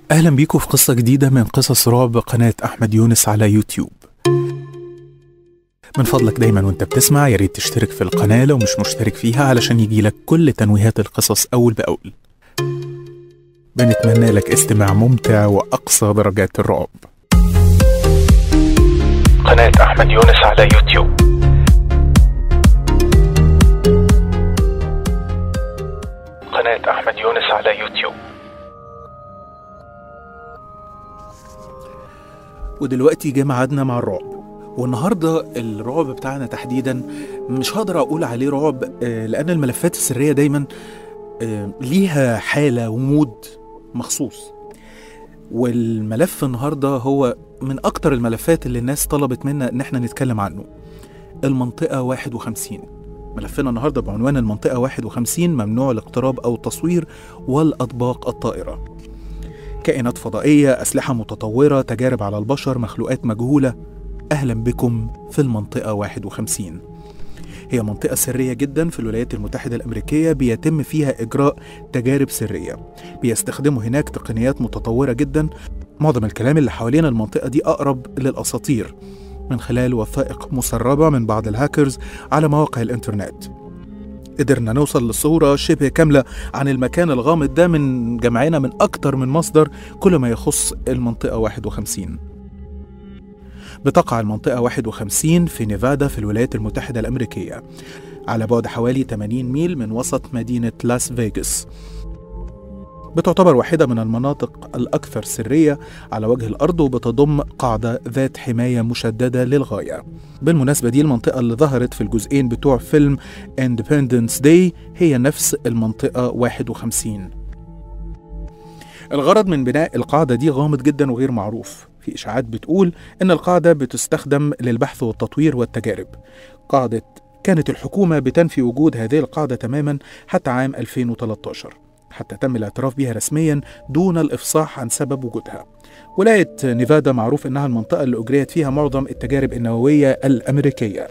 أهلا بيكم في قصة جديدة من قصص رعب قناة أحمد يونس على يوتيوب من فضلك دايما وانت بتسمع يا ريت تشترك في القناة لو مش مشترك فيها علشان يجيلك كل تنويهات القصص أول بأول بنتمنى لك استماع ممتع وأقصى درجات الرعب قناة أحمد يونس على يوتيوب قناة أحمد يونس على يوتيوب ودلوقتي جه ميعادنا مع الرعب والنهارده الرعب بتاعنا تحديدا مش هقدر اقول عليه رعب آه، لان الملفات السريه دايما آه، ليها حاله ومود مخصوص والملف النهارده هو من اكتر الملفات اللي الناس طلبت منا ان احنا نتكلم عنه المنطقه 51 ملفنا النهارده بعنوان المنطقه 51 ممنوع الاقتراب او التصوير والاطباق الطائره كائنات فضائية، أسلحة متطورة، تجارب على البشر، مخلوقات مجهولة. أهلا بكم في المنطقة 51. هي منطقة سرية جدا في الولايات المتحدة الأمريكية بيتم فيها إجراء تجارب سرية. بيستخدموا هناك تقنيات متطورة جدا. معظم الكلام اللي حوالين المنطقة دي أقرب للأساطير من خلال وثائق مسربة من بعض الهاكرز على مواقع الإنترنت. قدرنا نوصل لصورة شبه كاملة عن المكان الغامض ده من جمعنا من أكتر من مصدر كل ما يخص المنطقة 51 بتقع المنطقة 51 في نيفادا في الولايات المتحدة الأمريكية على بعد حوالي 80 ميل من وسط مدينة لاس فيغاس بتعتبر واحدة من المناطق الأكثر سرية على وجه الأرض وبتضم قاعدة ذات حماية مشددة للغاية بالمناسبة دي المنطقة اللي ظهرت في الجزئين بتوع فيلم Independence Day هي نفس المنطقة 51 الغرض من بناء القاعدة دي غامض جدا وغير معروف في إشاعات بتقول إن القاعدة بتستخدم للبحث والتطوير والتجارب قاعدة كانت الحكومة بتنفي وجود هذه القاعدة تماما حتى عام 2013 حتى تم الاعتراف بها رسميا دون الإفصاح عن سبب وجودها ولاية نيفادا معروف إنها المنطقة اللي أجريت فيها معظم التجارب النووية الأمريكية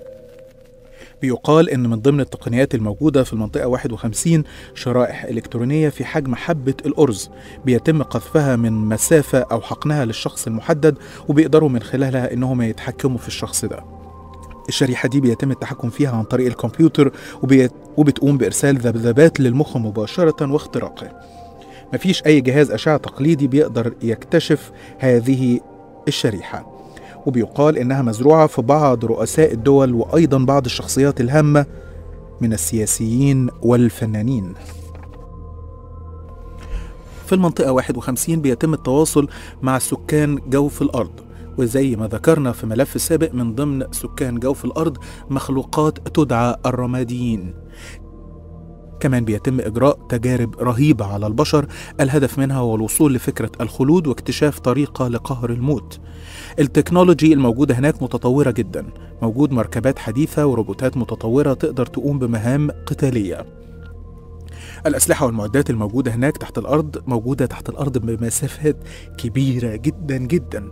بيقال إن من ضمن التقنيات الموجودة في المنطقة 51 شرائح إلكترونية في حجم حبة الأرز بيتم قذفها من مسافة أو حقنها للشخص المحدد وبيقدروا من خلالها إنهم يتحكموا في الشخص ده الشريحة دي بيتم التحكم فيها عن طريق الكمبيوتر وبيت وبتقوم بإرسال ذبذبات للمخ مباشرة واختراقه مفيش أي جهاز أشعة تقليدي بيقدر يكتشف هذه الشريحة وبيقال إنها مزروعة في بعض رؤساء الدول وأيضا بعض الشخصيات الهامة من السياسيين والفنانين في المنطقة 51 بيتم التواصل مع سكان جوف الأرض وزي ما ذكرنا في ملف سابق من ضمن سكان جوف الأرض مخلوقات تدعى الرماديين كمان بيتم إجراء تجارب رهيبة على البشر الهدف منها هو الوصول لفكرة الخلود واكتشاف طريقة لقهر الموت التكنولوجي الموجودة هناك متطورة جدا موجود مركبات حديثة وروبوتات متطورة تقدر تقوم بمهام قتالية الأسلحة والمعدات الموجودة هناك تحت الأرض موجودة تحت الأرض بمسافات كبيرة جدا جدا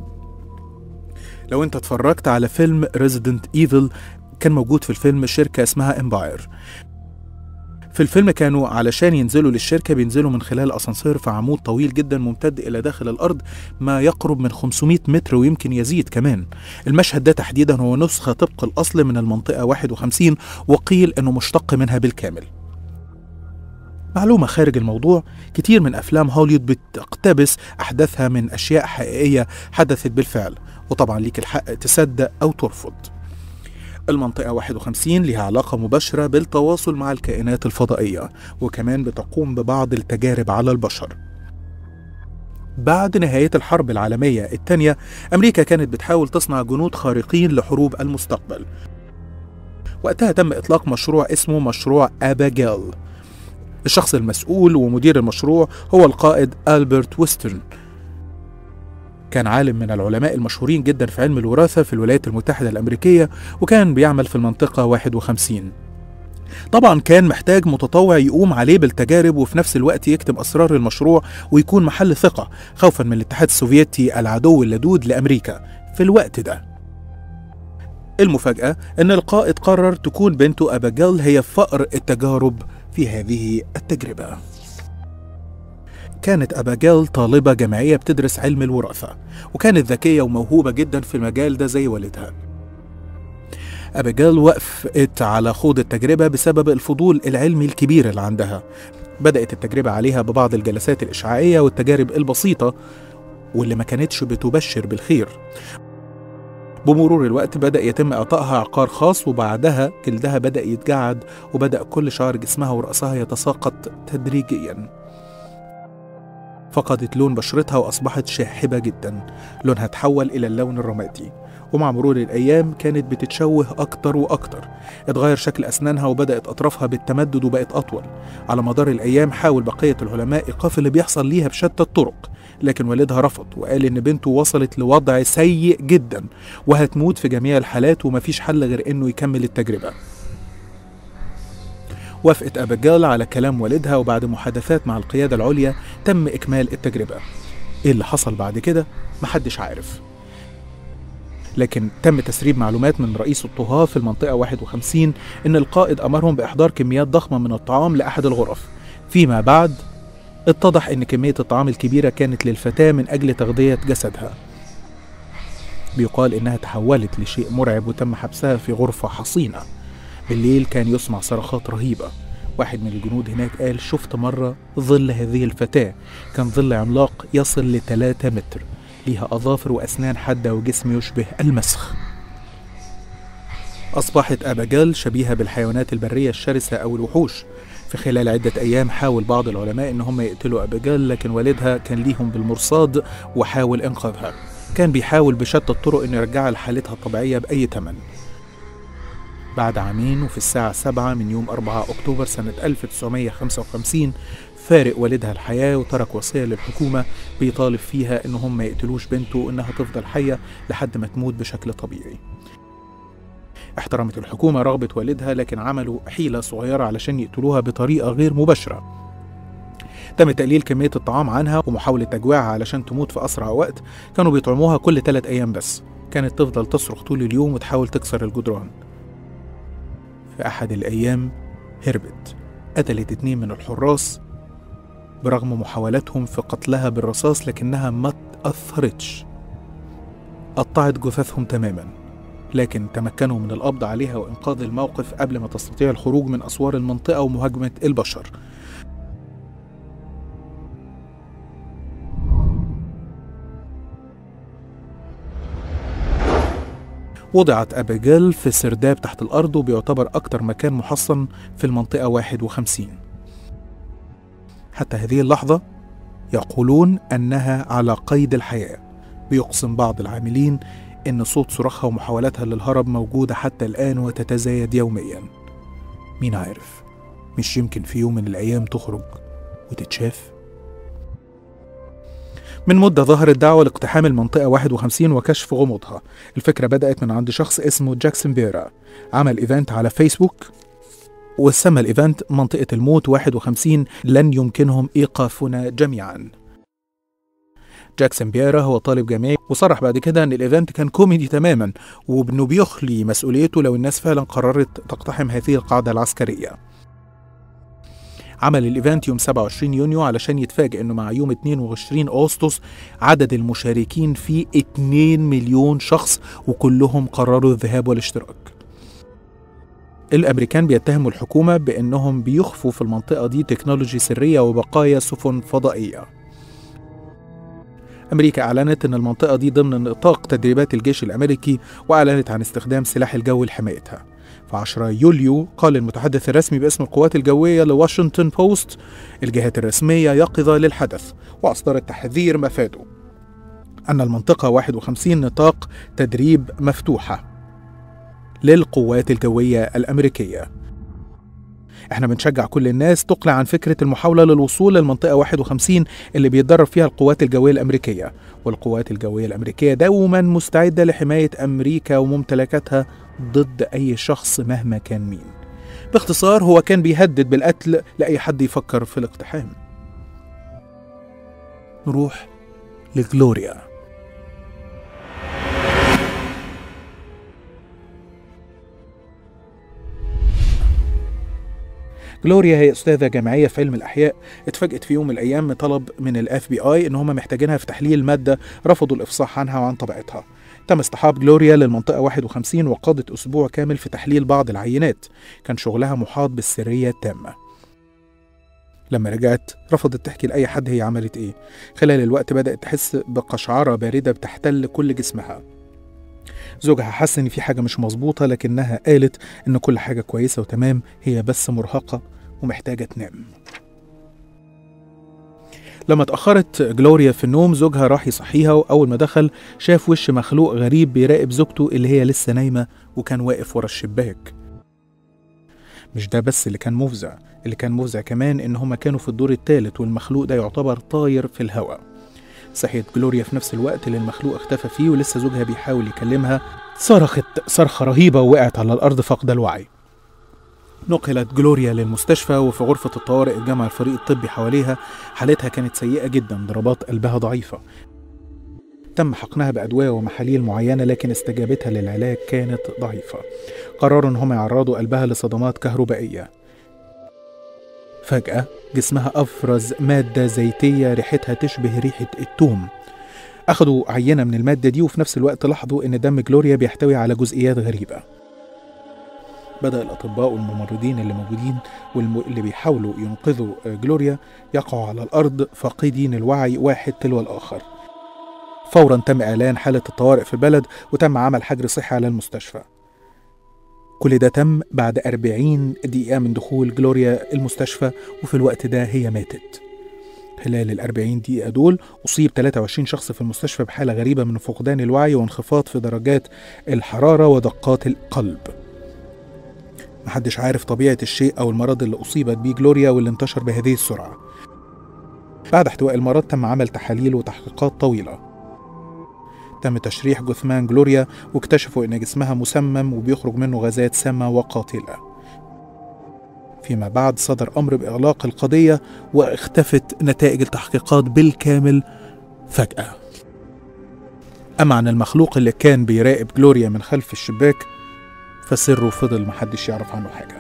لو انت اتفرجت على فيلم ريزيدنت ايفل كان موجود في الفيلم شركة اسمها امباير في الفيلم كانوا علشان ينزلوا للشركة بينزلوا من خلال أسانسير في عمود طويل جدا ممتد إلى داخل الأرض ما يقرب من 500 متر ويمكن يزيد كمان المشهد ده تحديدا هو نسخة طبق الأصل من المنطقة 51 وقيل أنه مشتق منها بالكامل معلومة خارج الموضوع كتير من أفلام هوليوود بتقتبس أحداثها من أشياء حقيقية حدثت بالفعل وطبعا ليك الحق تصدق أو ترفض المنطقة 51 لها علاقة مباشرة بالتواصل مع الكائنات الفضائية وكمان بتقوم ببعض التجارب على البشر بعد نهاية الحرب العالمية الثانية أمريكا كانت بتحاول تصنع جنود خارقين لحروب المستقبل وقتها تم إطلاق مشروع اسمه مشروع أباجيل الشخص المسؤول ومدير المشروع هو القائد ألبرت ويسترن كان عالم من العلماء المشهورين جدا في علم الوراثة في الولايات المتحدة الأمريكية وكان بيعمل في المنطقة 51 طبعا كان محتاج متطوع يقوم عليه بالتجارب وفي نفس الوقت يكتب أسرار المشروع ويكون محل ثقة خوفا من الاتحاد السوفيتي العدو اللدود لأمريكا في الوقت ده المفاجأة أن القائد قرر تكون بنته أباجيل هي فأر التجارب في هذه التجربة كانت أباجيل طالبة جامعية بتدرس علم الوراثة وكانت ذكية وموهوبة جدا في المجال ده زي والدها أبيجيل وقفت على خوض التجربة بسبب الفضول العلمي الكبير اللي عندها بدأت التجربة عليها ببعض الجلسات الإشعاعية والتجارب البسيطة واللي ما كانتش بتبشر بالخير بمرور الوقت بدأ يتم إعطائها عقار خاص وبعدها جلدها بدأ يتجعد وبدأ كل شعر جسمها ورأسها يتساقط تدريجيا فقدت لون بشرتها وأصبحت شاحبة جدا لونها تحول إلى اللون الرمادي ومع مرور الأيام كانت بتتشوه أكتر وأكتر اتغير شكل أسنانها وبدأت أطرافها بالتمدد وبقت أطول على مدار الأيام حاول بقية العلماء إيقاف اللي بيحصل ليها بشتى الطرق لكن والدها رفض وقال إن بنته وصلت لوضع سيء جدا وهتموت في جميع الحالات ومفيش حل غير إنه يكمل التجربة وافقت أبيجيل على كلام والدها وبعد محادثات مع القيادة العليا تم إكمال التجربة إيه اللي حصل بعد كده محدش عارف لكن تم تسريب معلومات من رئيس الطهاة في المنطقة 51 إن القائد أمرهم بإحضار كميات ضخمة من الطعام لأحد الغرف فيما بعد اتضح إن كمية الطعام الكبيرة كانت للفتاة من أجل تغذية جسدها بيقال إنها تحولت لشيء مرعب وتم حبسها في غرفة حصينة بالليل كان يسمع صرخات رهيبة واحد من الجنود هناك قال شفت مرة ظل هذه الفتاة كان ظل عملاق يصل لثلاثة متر ليها أظافر وأسنان حادة وجسم يشبه المسخ أصبحت أباجيل شبيهة بالحيوانات البرية الشرسة أو الوحوش في خلال عدة أيام حاول بعض العلماء إن هم يقتلوا أباجيل لكن والدها كان ليهم بالمرصاد وحاول إنقاذها كان بيحاول بشتى الطرق إنه يرجعها لحالتها الطبيعية بأي ثمن بعد عامين وفي الساعة 7 من يوم 4 أكتوبر سنة 1955 فارق والدها الحياة وترك وصية للحكومة بيطالب فيها إن هم ما يقتلوش بنته وإنها تفضل حية لحد ما تموت بشكل طبيعي احترمت الحكومة رغبة والدها لكن عملوا حيلة صغيرة علشان يقتلوها بطريقة غير مباشرة تم تقليل كمية الطعام عنها ومحاولة تجويعها علشان تموت في أسرع وقت كانوا بيطعموها كل ثلاث أيام بس كانت تفضل تصرخ طول اليوم وتحاول تكسر الجدران في أحد الأيام هربت قتلت اتنين من الحراس برغم محاولاتهم في قتلها بالرصاص لكنها ما تأثرتش قطعت جثثهم تماما لكن تمكنوا من القبض عليها وإنقاذ الموقف قبل ما تستطيع الخروج من أسوار المنطقة ومهاجمة البشر وضعت أبيجيل في سرداب تحت الأرض وبيعتبر أكتر مكان محصن في المنطقة 51 حتى هذه اللحظة يقولون أنها على قيد الحياة بيقسم بعض العاملين إن صوت صراخها ومحاولاتها للهرب موجودة حتى الآن وتتزايد يوميا مين عارف مش يمكن في يوم من الأيام تخرج وتتشاف من مدة ظهرت دعوة لاقتحام المنطقة 51 وكشف غموضها الفكرة بدأت من عند شخص اسمه جاكسون بيرا عمل إيفنت على فيسبوك وسمى الإيفنت منطقة الموت 51 لن يمكنهم إيقافنا جميعا جاكسون بيرا هو طالب جامعي وصرح بعد كده ان الايفنت كان كوميدي تماما وانه بيخلي مسؤوليته لو الناس فعلا قررت تقتحم هذه القاعده العسكريه عمل الايفنت يوم 27 يونيو علشان يتفاجئ انه مع يوم 22 اغسطس عدد المشاركين فيه 2 مليون شخص وكلهم قرروا الذهاب والاشتراك الامريكان بيتهموا الحكومه بانهم بيخفوا في المنطقه دي تكنولوجي سريه وبقايا سفن فضائيه أمريكا أعلنت أن المنطقة دي ضمن نطاق تدريبات الجيش الأمريكي وأعلنت عن استخدام سلاح الجو لحمايتها في 10 يوليو قال المتحدث الرسمي باسم القوات الجوية لواشنطن بوست الجهات الرسمية يقظة للحدث وأصدرت تحذير مفاده أن المنطقة 51 نطاق تدريب مفتوحة للقوات الجوية الأمريكية احنا بنشجع كل الناس تقلع عن فكرة المحاولة للوصول للمنطقة 51 اللي بيتدرب فيها القوات الجوية الأمريكية والقوات الجوية الأمريكية دوما مستعدة لحماية أمريكا وممتلكاتها ضد أي شخص مهما كان مين باختصار هو كان بيهدد بالقتل لأي حد يفكر في الاقتحام نروح لجلوريا جلوريا هي أستاذة جامعية في علم الأحياء اتفاجئت في يوم من الأيام بطلب من الاف بي اي إن هم محتاجينها في تحليل مادة رفضوا الإفصاح عنها وعن طبيعتها تم اصطحاب جلوريا للمنطقة 51 وقضت أسبوع كامل في تحليل بعض العينات كان شغلها محاط بالسرية التامة لما رجعت رفضت تحكي لأي حد هي عملت إيه خلال الوقت بدأت تحس بقشعرة باردة بتحتل كل جسمها زوجها حس إن في حاجة مش مظبوطة لكنها قالت إن كل حاجة كويسة وتمام هي بس مرهقة ومحتاجة تنام لما اتأخرت جلوريا في النوم زوجها راح يصحيها وأول ما دخل شاف وش مخلوق غريب بيراقب زوجته اللي هي لسه نايمة وكان واقف ورا الشباك مش ده بس اللي كان مفزع اللي كان مفزع كمان إن هما كانوا في الدور الثالث والمخلوق ده يعتبر طاير في الهواء صحيت جلوريا في نفس الوقت اللي المخلوق اختفى فيه ولسه زوجها بيحاول يكلمها صرخت صرخة رهيبة ووقعت على الأرض فاقدة الوعي نقلت جلوريا للمستشفى وفي غرفة الطوارئ اتجمع الفريق الطبي حواليها حالتها كانت سيئة جدا ضربات قلبها ضعيفة تم حقنها بأدوية ومحاليل معينة لكن استجابتها للعلاج كانت ضعيفة قرروا إن هم يعرضوا قلبها لصدمات كهربائية فجأة جسمها أفرز مادة زيتية ريحتها تشبه ريحة التوم أخدوا عينة من المادة دي وفي نفس الوقت لاحظوا إن دم جلوريا بيحتوي على جزئيات غريبة بدأ الأطباء والممرضين اللي موجودين واللي بيحاولوا ينقذوا جلوريا يقعوا على الأرض فاقدين الوعي واحد تلو الآخر فورا تم إعلان حالة الطوارئ في البلد وتم عمل حجر صحي على المستشفى كل ده تم بعد 40 دقيقة من دخول جلوريا المستشفى وفي الوقت ده هي ماتت خلال ال 40 دقيقة دول أصيب 23 شخص في المستشفى بحالة غريبة من فقدان الوعي وانخفاض في درجات الحرارة ودقات القلب محدش عارف طبيعة الشيء أو المرض اللي أصيبت بيه جلوريا واللي انتشر بهذه السرعة بعد احتواء المرض تم عمل تحاليل وتحقيقات طويلة تم تشريح جثمان جلوريا واكتشفوا إن جسمها مسمم وبيخرج منه غازات سامة وقاتلة فيما بعد صدر أمر بإغلاق القضية واختفت نتائج التحقيقات بالكامل فجأة أما عن المخلوق اللي كان بيراقب جلوريا من خلف الشباك فسره فضل محدش يعرف عنه حاجة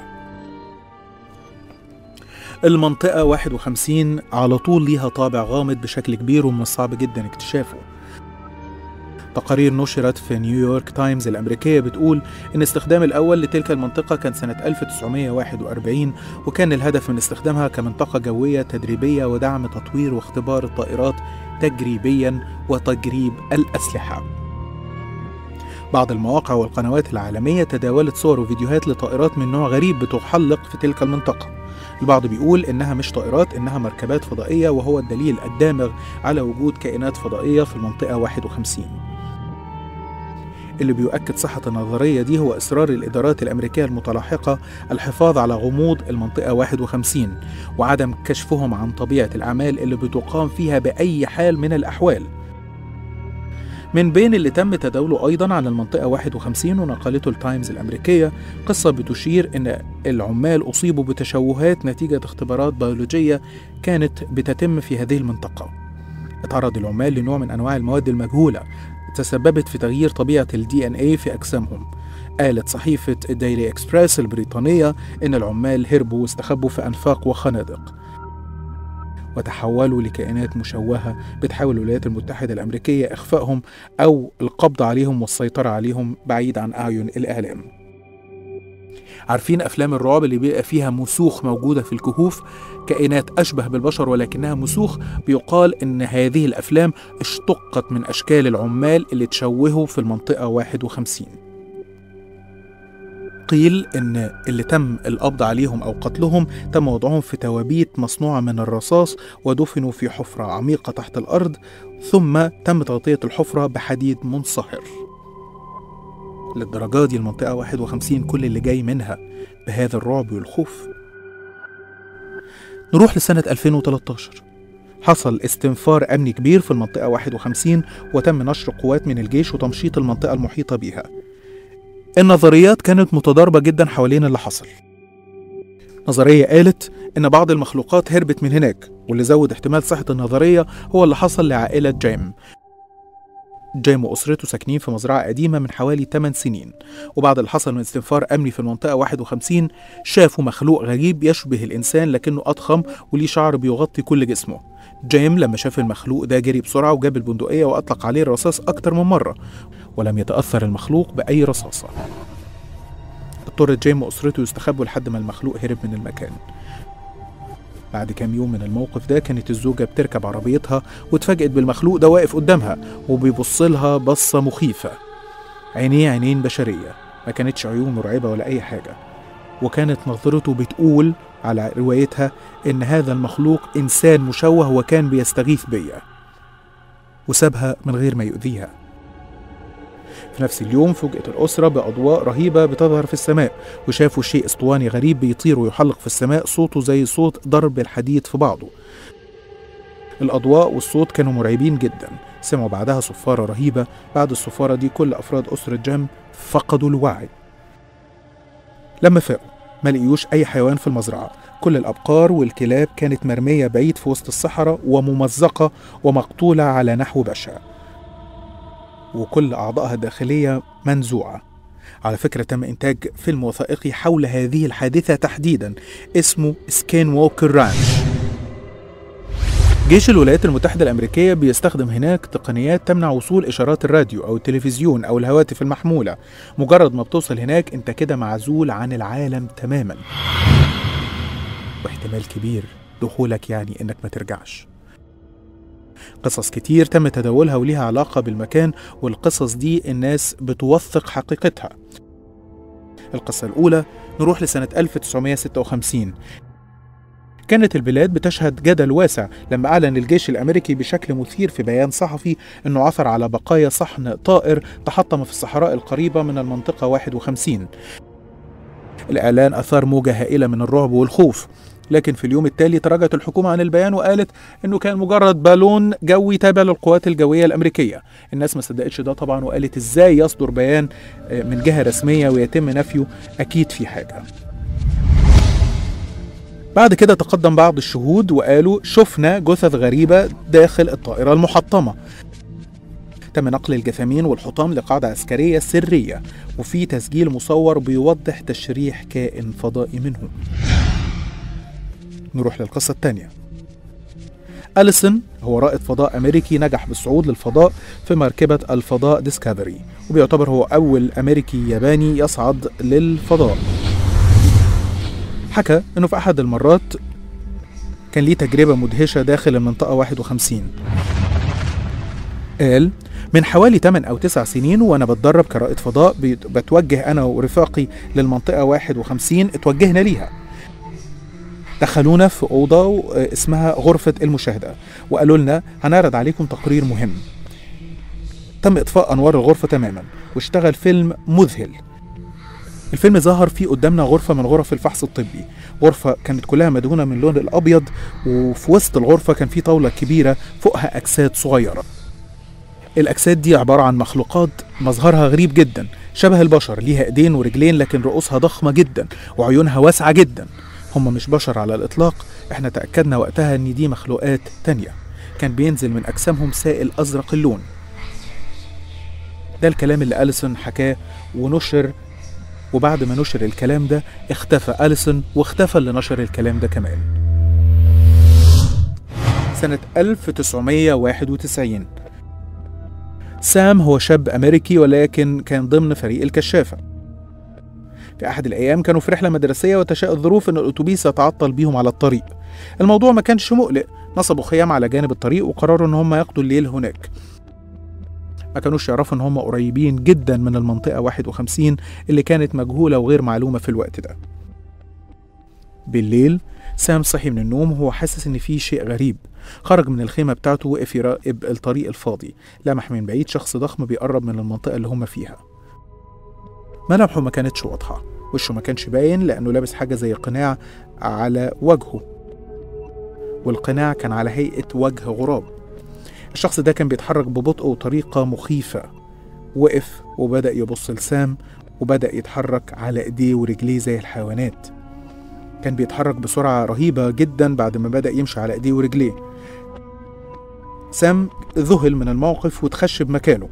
المنطقة 51 على طول ليها طابع غامض بشكل كبير ومن الصعب جدا اكتشافه تقارير نشرت في نيويورك تايمز الأمريكية بتقول إن استخدام الأول لتلك المنطقة كان سنة 1941 وكان الهدف من استخدامها كمنطقة جوية تدريبية ودعم تطوير واختبار الطائرات تجريبيا وتجريب الأسلحة بعض المواقع والقنوات العالمية تداولت صور وفيديوهات لطائرات من نوع غريب بتحلق في تلك المنطقة البعض بيقول إنها مش طائرات إنها مركبات فضائية وهو الدليل الدامغ على وجود كائنات فضائية في المنطقة 51 اللي بيؤكد صحة النظرية دي هو إصرار الإدارات الأمريكية المتلاحقة الحفاظ على غموض المنطقة 51 وعدم كشفهم عن طبيعة الأعمال اللي بتقام فيها بأي حال من الأحوال من بين اللي تم تداوله أيضا عن المنطقة 51 ونقلته التايمز الأمريكية قصة بتشير أن العمال أصيبوا بتشوهات نتيجة اختبارات بيولوجية كانت بتتم في هذه المنطقة اتعرض العمال لنوع من أنواع المواد المجهولة تسببت في تغيير طبيعة الدي ان اي في أجسامهم قالت صحيفة الديلي اكسبريس البريطانية إن العمال هربوا واستخبوا في أنفاق وخنادق وتحولوا لكائنات مشوهة بتحاول الولايات المتحدة الأمريكية إخفائهم أو القبض عليهم والسيطرة عليهم بعيد عن أعين الإعلام عارفين أفلام الرعب اللي بيبقى فيها مسوخ موجودة في الكهوف كائنات أشبه بالبشر ولكنها مسوخ بيقال إن هذه الأفلام اشتقت من أشكال العمال اللي تشوهوا في المنطقة 51 قيل ان اللي تم القبض عليهم او قتلهم تم وضعهم في توابيت مصنوعه من الرصاص ودفنوا في حفره عميقه تحت الارض ثم تم تغطيه الحفره بحديد منصهر للدرجه دي المنطقه 51 كل اللي جاي منها بهذا الرعب والخوف نروح لسنه 2013 حصل استنفار أمني كبير في المنطقة 51 وتم نشر قوات من الجيش وتمشيط المنطقة المحيطة بها النظريات كانت متضاربة جدا حوالين اللي حصل نظرية قالت إن بعض المخلوقات هربت من هناك واللي زود احتمال صحة النظرية هو اللي حصل لعائلة جيم جيم وأسرته ساكنين في مزرعة قديمة من حوالي 8 سنين وبعد اللي حصل من استنفار أمني في المنطقة 51 شافوا مخلوق غريب يشبه الإنسان لكنه أضخم وليه شعر بيغطي كل جسمه جيم لما شاف المخلوق ده جري بسرعة وجاب البندقية وأطلق عليه الرصاص أكتر من مرة ولم يتأثر المخلوق بأي رصاصة اضطر جيم وأسرته يستخبوا لحد ما المخلوق هرب من المكان بعد كام يوم من الموقف ده كانت الزوجة بتركب عربيتها واتفاجئت بالمخلوق ده واقف قدامها وبيبص لها بصة مخيفة عينيه عينين بشرية ما كانتش عيون مرعبة ولا أي حاجة وكانت نظرته بتقول على روايتها إن هذا المخلوق إنسان مشوه وكان بيستغيث بيا وسابها من غير ما يؤذيها في نفس اليوم فوجئت الأسرة بأضواء رهيبة بتظهر في السماء وشافوا شيء اسطواني غريب بيطير ويحلق في السماء صوته زي صوت ضرب الحديد في بعضه الأضواء والصوت كانوا مرعبين جدا سمعوا بعدها صفارة رهيبة بعد الصفارة دي كل أفراد أسرة جام فقدوا الوعي لما فاقوا ما لقيوش أي حيوان في المزرعة كل الأبقار والكلاب كانت مرمية بعيد في وسط الصحراء وممزقة ومقتولة على نحو بشع وكل أعضائها الداخلية منزوعة على فكرة تم إنتاج فيلم وثائقي حول هذه الحادثة تحديدا اسمه سكين ووكر رانش جيش الولايات المتحدة الأمريكية بيستخدم هناك تقنيات تمنع وصول إشارات الراديو أو التلفزيون أو الهواتف المحمولة مجرد ما بتوصل هناك أنت كده معزول عن العالم تماما واحتمال كبير دخولك يعني إنك ما ترجعش قصص كتير تم تداولها وليها علاقة بالمكان والقصص دي الناس بتوثق حقيقتها القصة الأولى نروح لسنة 1956 كانت البلاد بتشهد جدل واسع لما أعلن الجيش الأمريكي بشكل مثير في بيان صحفي أنه عثر على بقايا صحن طائر تحطم في الصحراء القريبة من المنطقة 51 الإعلان أثار موجة هائلة من الرعب والخوف لكن في اليوم التالي تراجعت الحكومة عن البيان وقالت انه كان مجرد بالون جوي تابع للقوات الجوية الامريكية الناس ما صدقتش ده طبعا وقالت ازاي يصدر بيان من جهة رسمية ويتم نفيه اكيد في حاجة بعد كده تقدم بعض الشهود وقالوا شفنا جثث غريبة داخل الطائرة المحطمة تم نقل الجثامين والحطام لقاعدة عسكرية سرية وفي تسجيل مصور بيوضح تشريح كائن فضائي منهم نروح للقصة الثانية أليسون هو رائد فضاء أمريكي نجح بالصعود للفضاء في مركبة الفضاء ديسكفري وبيعتبر هو أول أمريكي ياباني يصعد للفضاء حكى أنه في أحد المرات كان ليه تجربة مدهشة داخل المنطقة 51 قال من حوالي 8 أو 9 سنين وأنا بتدرب كرائد فضاء بتوجه أنا ورفاقي للمنطقة 51 اتوجهنا ليها دخلونا في أوضة اسمها غرفة المشاهدة وقالوا لنا هنعرض عليكم تقرير مهم تم إطفاء أنوار الغرفة تماما واشتغل فيلم مذهل الفيلم ظهر فيه قدامنا غرفة من غرف الفحص الطبي غرفة كانت كلها مدهونة من اللون الأبيض وفي وسط الغرفة كان في طاولة كبيرة فوقها أجساد صغيرة الأجساد دي عبارة عن مخلوقات مظهرها غريب جدا شبه البشر ليها ايدين ورجلين لكن رؤوسها ضخمة جدا وعيونها واسعة جدا هم مش بشر على الإطلاق احنا تأكدنا وقتها ان دي مخلوقات تانية كان بينزل من أجسامهم سائل أزرق اللون ده الكلام اللي أليسون حكاه ونشر وبعد ما نشر الكلام ده اختفى أليسون واختفى اللي نشر الكلام ده كمان سنة 1991 سام هو شاب أمريكي ولكن كان ضمن فريق الكشافة في أحد الأيام كانوا في رحلة مدرسية وتشاء الظروف أن الأتوبيس يتعطل بيهم على الطريق الموضوع ما كانش مقلق نصبوا خيام على جانب الطريق وقرروا أن هم يقضوا الليل هناك ما كانوش يعرفوا ان هم قريبين جدا من المنطقة 51 اللي كانت مجهولة وغير معلومة في الوقت ده بالليل سام صحي من النوم وهو حاسس ان في شيء غريب خرج من الخيمة بتاعته وقف يراقب الطريق الفاضي لمح من بعيد شخص ضخم بيقرب من المنطقة اللي هم فيها ملامحه ما كانتش واضحة وشه ما كانش باين لأنه لابس حاجة زي قناع على وجهه والقناع كان على هيئة وجه غراب الشخص ده كان بيتحرك ببطء وطريقة مخيفة وقف وبدأ يبص لسام وبدأ يتحرك على إيديه ورجليه زي الحيوانات كان بيتحرك بسرعة رهيبة جدا بعد ما بدأ يمشي على إيديه ورجليه سام ذهل من الموقف وتخش بمكانه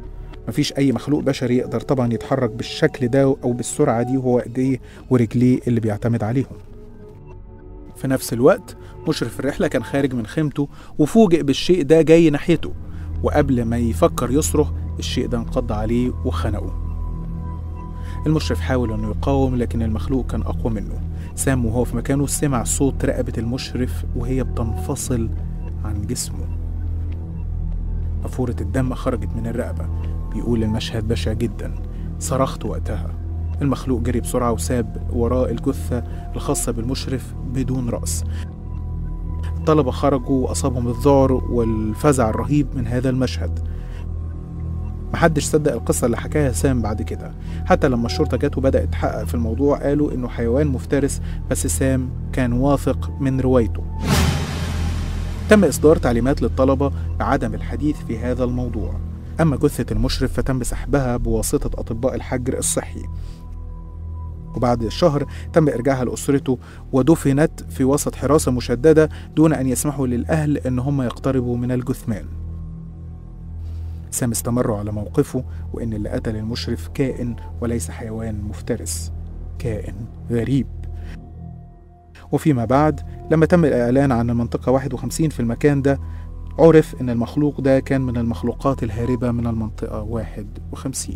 مفيش أي مخلوق بشري يقدر طبعا يتحرك بالشكل ده أو بالسرعة دي وهو إيديه ورجليه اللي بيعتمد عليهم في نفس الوقت مشرف الرحلة كان خارج من خيمته وفوجئ بالشيء ده جاي ناحيته وقبل ما يفكر يصرخ الشيء ده انقض عليه وخنقه المشرف حاول انه يقاوم لكن المخلوق كان اقوى منه سام وهو في مكانه سمع صوت رقبة المشرف وهي بتنفصل عن جسمه نافورة الدم خرجت من الرقبة بيقول المشهد بشع جدا صرخت وقتها المخلوق جري بسرعة وساب وراه الجثة الخاصة بالمشرف بدون رأس الطلبة خرجوا وأصابهم الذعر والفزع الرهيب من هذا المشهد محدش صدق القصة اللي حكاها سام بعد كده حتى لما الشرطة جت وبدأت تحقق في الموضوع قالوا إنه حيوان مفترس بس سام كان واثق من روايته تم إصدار تعليمات للطلبة بعدم الحديث في هذا الموضوع أما جثة المشرف فتم سحبها بواسطة أطباء الحجر الصحي وبعد شهر تم إرجاعها لأسرته ودفنت في وسط حراسة مشددة دون أن يسمحوا للأهل أن هم يقتربوا من الجثمان سام استمروا على موقفه وإن اللي قتل المشرف كائن وليس حيوان مفترس كائن غريب وفيما بعد لما تم الإعلان عن المنطقة 51 في المكان ده عرف إن المخلوق ده كان من المخلوقات الهاربة من المنطقة 51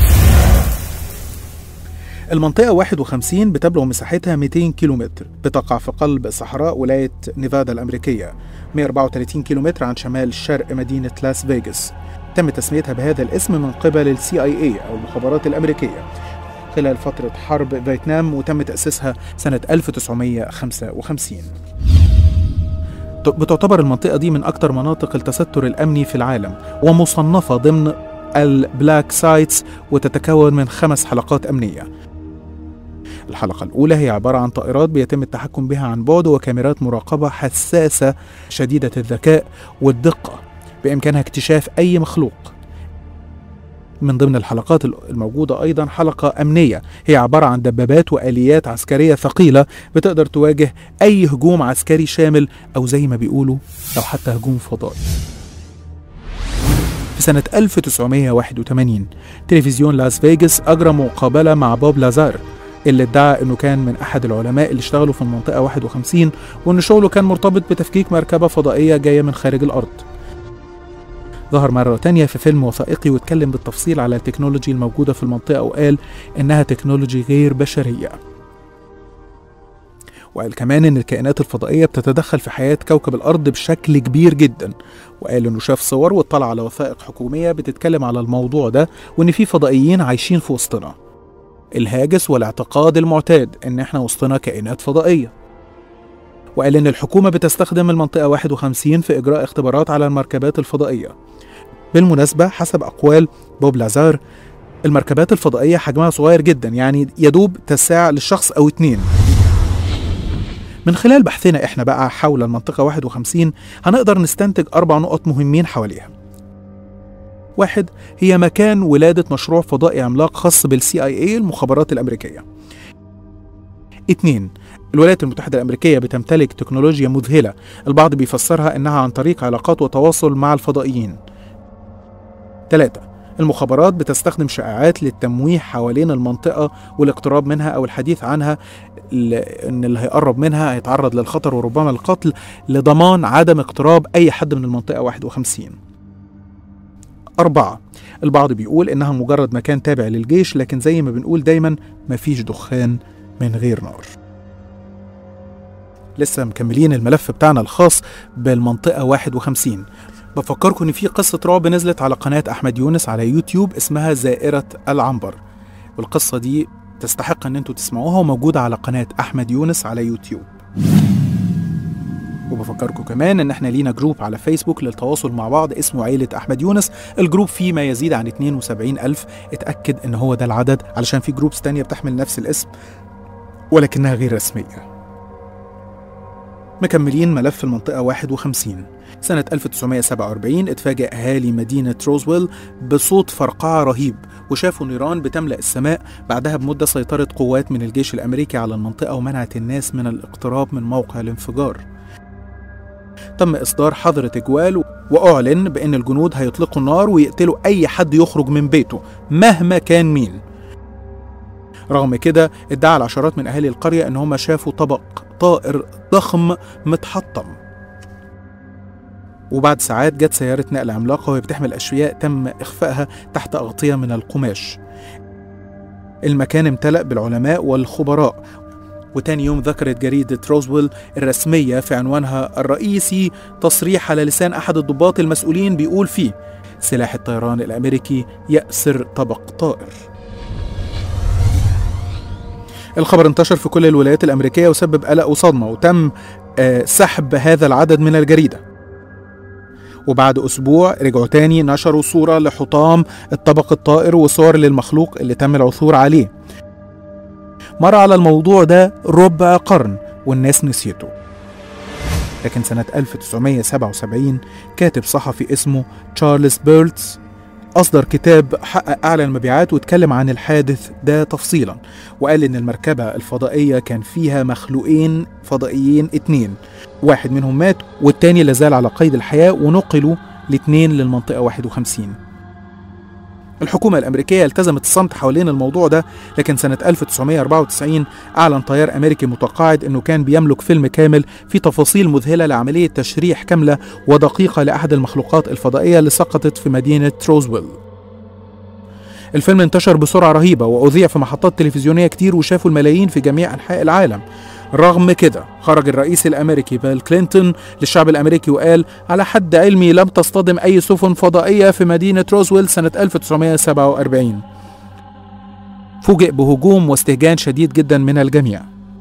المنطقة 51 بتبلغ مساحتها 200 كيلومتر بتقع في قلب صحراء ولاية نيفادا الأمريكية 134 كيلومتر عن شمال شرق مدينة لاس فيغاس تم تسميتها بهذا الاسم من قبل السي اي اي أو المخابرات الأمريكية خلال فترة حرب فيتنام وتم تأسيسها سنة 1955 بتعتبر المنطقة دي من أكثر مناطق التستر الأمني في العالم ومصنفة ضمن البلاك سايتس وتتكون من خمس حلقات أمنية الحلقة الأولى هي عبارة عن طائرات بيتم التحكم بها عن بعد وكاميرات مراقبة حساسة شديدة الذكاء والدقة بإمكانها اكتشاف أي مخلوق من ضمن الحلقات الموجودة أيضا حلقة أمنية هي عبارة عن دبابات وآليات عسكرية ثقيلة بتقدر تواجه أي هجوم عسكري شامل أو زي ما بيقولوا أو حتى هجوم فضائي في سنة 1981 تلفزيون لاس فيغاس أجرى مقابلة مع بوب لازار اللي ادعى انه كان من احد العلماء اللي اشتغلوا في المنطقة 51 وان شغله كان مرتبط بتفكيك مركبة فضائية جاية من خارج الارض ظهر مرة تانية في فيلم وثائقي واتكلم بالتفصيل على التكنولوجي الموجودة في المنطقة وقال إنها تكنولوجي غير بشرية وقال كمان إن الكائنات الفضائية بتتدخل في حياة كوكب الأرض بشكل كبير جدا وقال إنه شاف صور واطلع على وثائق حكومية بتتكلم على الموضوع ده وإن في فضائيين عايشين في وسطنا الهاجس والاعتقاد المعتاد إن إحنا وسطنا كائنات فضائية وقال إن الحكومة بتستخدم المنطقة 51 في إجراء اختبارات على المركبات الفضائية بالمناسبة حسب أقوال بوب لازار المركبات الفضائية حجمها صغير جدا يعني يدوب تساع للشخص أو اتنين من خلال بحثنا احنا بقى حول المنطقة 51 هنقدر نستنتج أربع نقط مهمين حواليها واحد هي مكان ولادة مشروع فضائي عملاق خاص بالسي اي اي المخابرات الأمريكية اتنين الولايات المتحدة الأمريكية بتمتلك تكنولوجيا مذهلة البعض بيفسرها إنها عن طريق علاقات وتواصل مع الفضائيين ثلاثة المخابرات بتستخدم شائعات للتمويه حوالين المنطقة والاقتراب منها أو الحديث عنها إن اللي هيقرب منها هيتعرض للخطر وربما القتل لضمان عدم اقتراب أي حد من المنطقة 51 أربعة البعض بيقول إنها مجرد مكان تابع للجيش لكن زي ما بنقول دايما مفيش دخان من غير نار لسه مكملين الملف بتاعنا الخاص بالمنطقة 51 بفكركم ان في قصة رعب نزلت على قناة احمد يونس على يوتيوب اسمها زائرة العنبر والقصة دي تستحق ان انتوا تسمعوها وموجودة على قناة احمد يونس على يوتيوب وبفكركم كمان ان احنا لينا جروب على فيسبوك للتواصل مع بعض اسمه عيلة احمد يونس الجروب فيه ما يزيد عن 72 الف اتأكد ان هو ده العدد علشان في جروبس تانية بتحمل نفس الاسم ولكنها غير رسمية مكملين ملف المنطقة 51 سنة 1947 اتفاجأ أهالي مدينة روزويل بصوت فرقعة رهيب وشافوا نيران بتملأ السماء بعدها بمدة سيطرت قوات من الجيش الأمريكي على المنطقة ومنعت الناس من الاقتراب من موقع الانفجار تم إصدار حظر تجوال وأعلن بأن الجنود هيطلقوا النار ويقتلوا أي حد يخرج من بيته مهما كان مين رغم كده ادعى العشرات من أهالي القرية أن هم شافوا طبق طائر ضخم متحطم وبعد ساعات جت سيارة نقل عملاقة وهي بتحمل أشياء تم إخفائها تحت أغطية من القماش المكان امتلأ بالعلماء والخبراء وتاني يوم ذكرت جريدة روزويل الرسمية في عنوانها الرئيسي تصريح على لسان أحد الضباط المسؤولين بيقول فيه سلاح الطيران الأمريكي يأسر طبق طائر الخبر انتشر في كل الولايات الأمريكية وسبب قلق وصدمة وتم آه، سحب هذا العدد من الجريدة وبعد أسبوع رجعوا تاني نشروا صورة لحطام الطبق الطائر وصور للمخلوق اللي تم العثور عليه مر على الموضوع ده ربع قرن والناس نسيته لكن سنة 1977 كاتب صحفي اسمه تشارلز بيرتز أصدر كتاب حقق أعلى المبيعات واتكلم عن الحادث ده تفصيلا وقال إن المركبة الفضائية كان فيها مخلوقين فضائيين اتنين واحد منهم مات والتاني لازال على قيد الحياة ونقلوا الاتنين للمنطقة 51 الحكومة الأمريكية التزمت الصمت حوالين الموضوع ده لكن سنة 1994 أعلن طيار أمريكي متقاعد أنه كان بيملك فيلم كامل في تفاصيل مذهلة لعملية تشريح كاملة ودقيقة لأحد المخلوقات الفضائية اللي سقطت في مدينة روزويل الفيلم انتشر بسرعة رهيبة وأذيع في محطات تلفزيونية كتير وشافوا الملايين في جميع أنحاء العالم رغم كده خرج الرئيس الامريكي بيل كلينتون للشعب الامريكي وقال على حد علمي لم تصطدم اي سفن فضائيه في مدينه روزويل سنه 1947 فوجئ بهجوم واستهجان شديد جدا من الجميع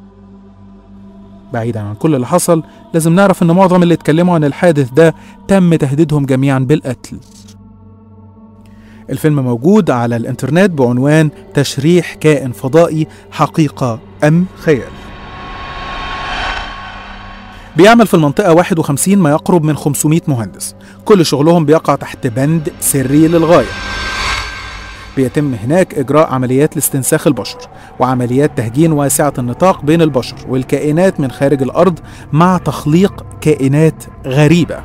بعيدا عن كل اللي حصل لازم نعرف ان معظم اللي اتكلموا عن الحادث ده تم تهديدهم جميعا بالقتل الفيلم موجود على الانترنت بعنوان تشريح كائن فضائي حقيقة أم خيال بيعمل في المنطقة 51 ما يقرب من 500 مهندس كل شغلهم بيقع تحت بند سري للغاية بيتم هناك إجراء عمليات لاستنساخ البشر وعمليات تهجين واسعة النطاق بين البشر والكائنات من خارج الأرض مع تخليق كائنات غريبة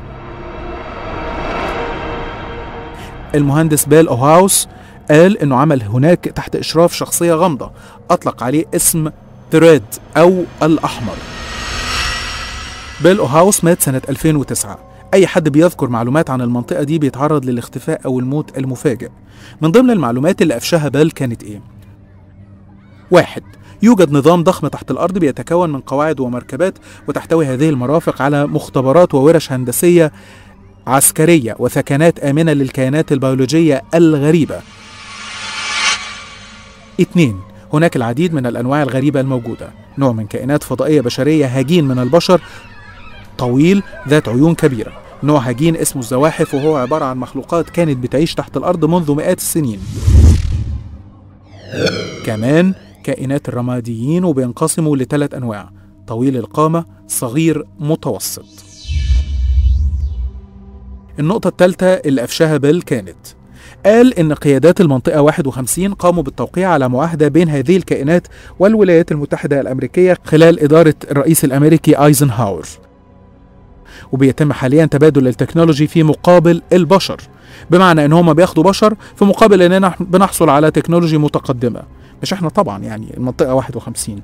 المهندس بيل أوهاوس قال إنه عمل هناك تحت إشراف شخصية غامضة أطلق عليه اسم ثريد أو الأحمر بيل أوهاوس مات سنة 2009 أي حد بيذكر معلومات عن المنطقة دي بيتعرض للاختفاء أو الموت المفاجئ من ضمن المعلومات اللي أفشاها بيل كانت إيه؟ واحد يوجد نظام ضخم تحت الأرض بيتكون من قواعد ومركبات وتحتوي هذه المرافق على مختبرات وورش هندسية عسكرية وثكنات آمنة للكائنات البيولوجية الغريبة اتنين هناك العديد من الأنواع الغريبة الموجودة نوع من كائنات فضائية بشرية هجين من البشر طويل ذات عيون كبيرة نوع هجين اسمه الزواحف وهو عبارة عن مخلوقات كانت بتعيش تحت الأرض منذ مئات السنين كمان كائنات الرماديين وبينقسموا لثلاث أنواع طويل القامة صغير متوسط النقطة الثالثة اللي أفشاها بيل كانت قال إن قيادات المنطقة 51 قاموا بالتوقيع على معاهدة بين هذه الكائنات والولايات المتحدة الأمريكية خلال إدارة الرئيس الأمريكي أيزنهاور وبيتم حاليا تبادل التكنولوجي في مقابل البشر بمعنى ان هم بياخدوا بشر في مقابل اننا بنحصل على تكنولوجي متقدمه مش احنا طبعا يعني المنطقه 51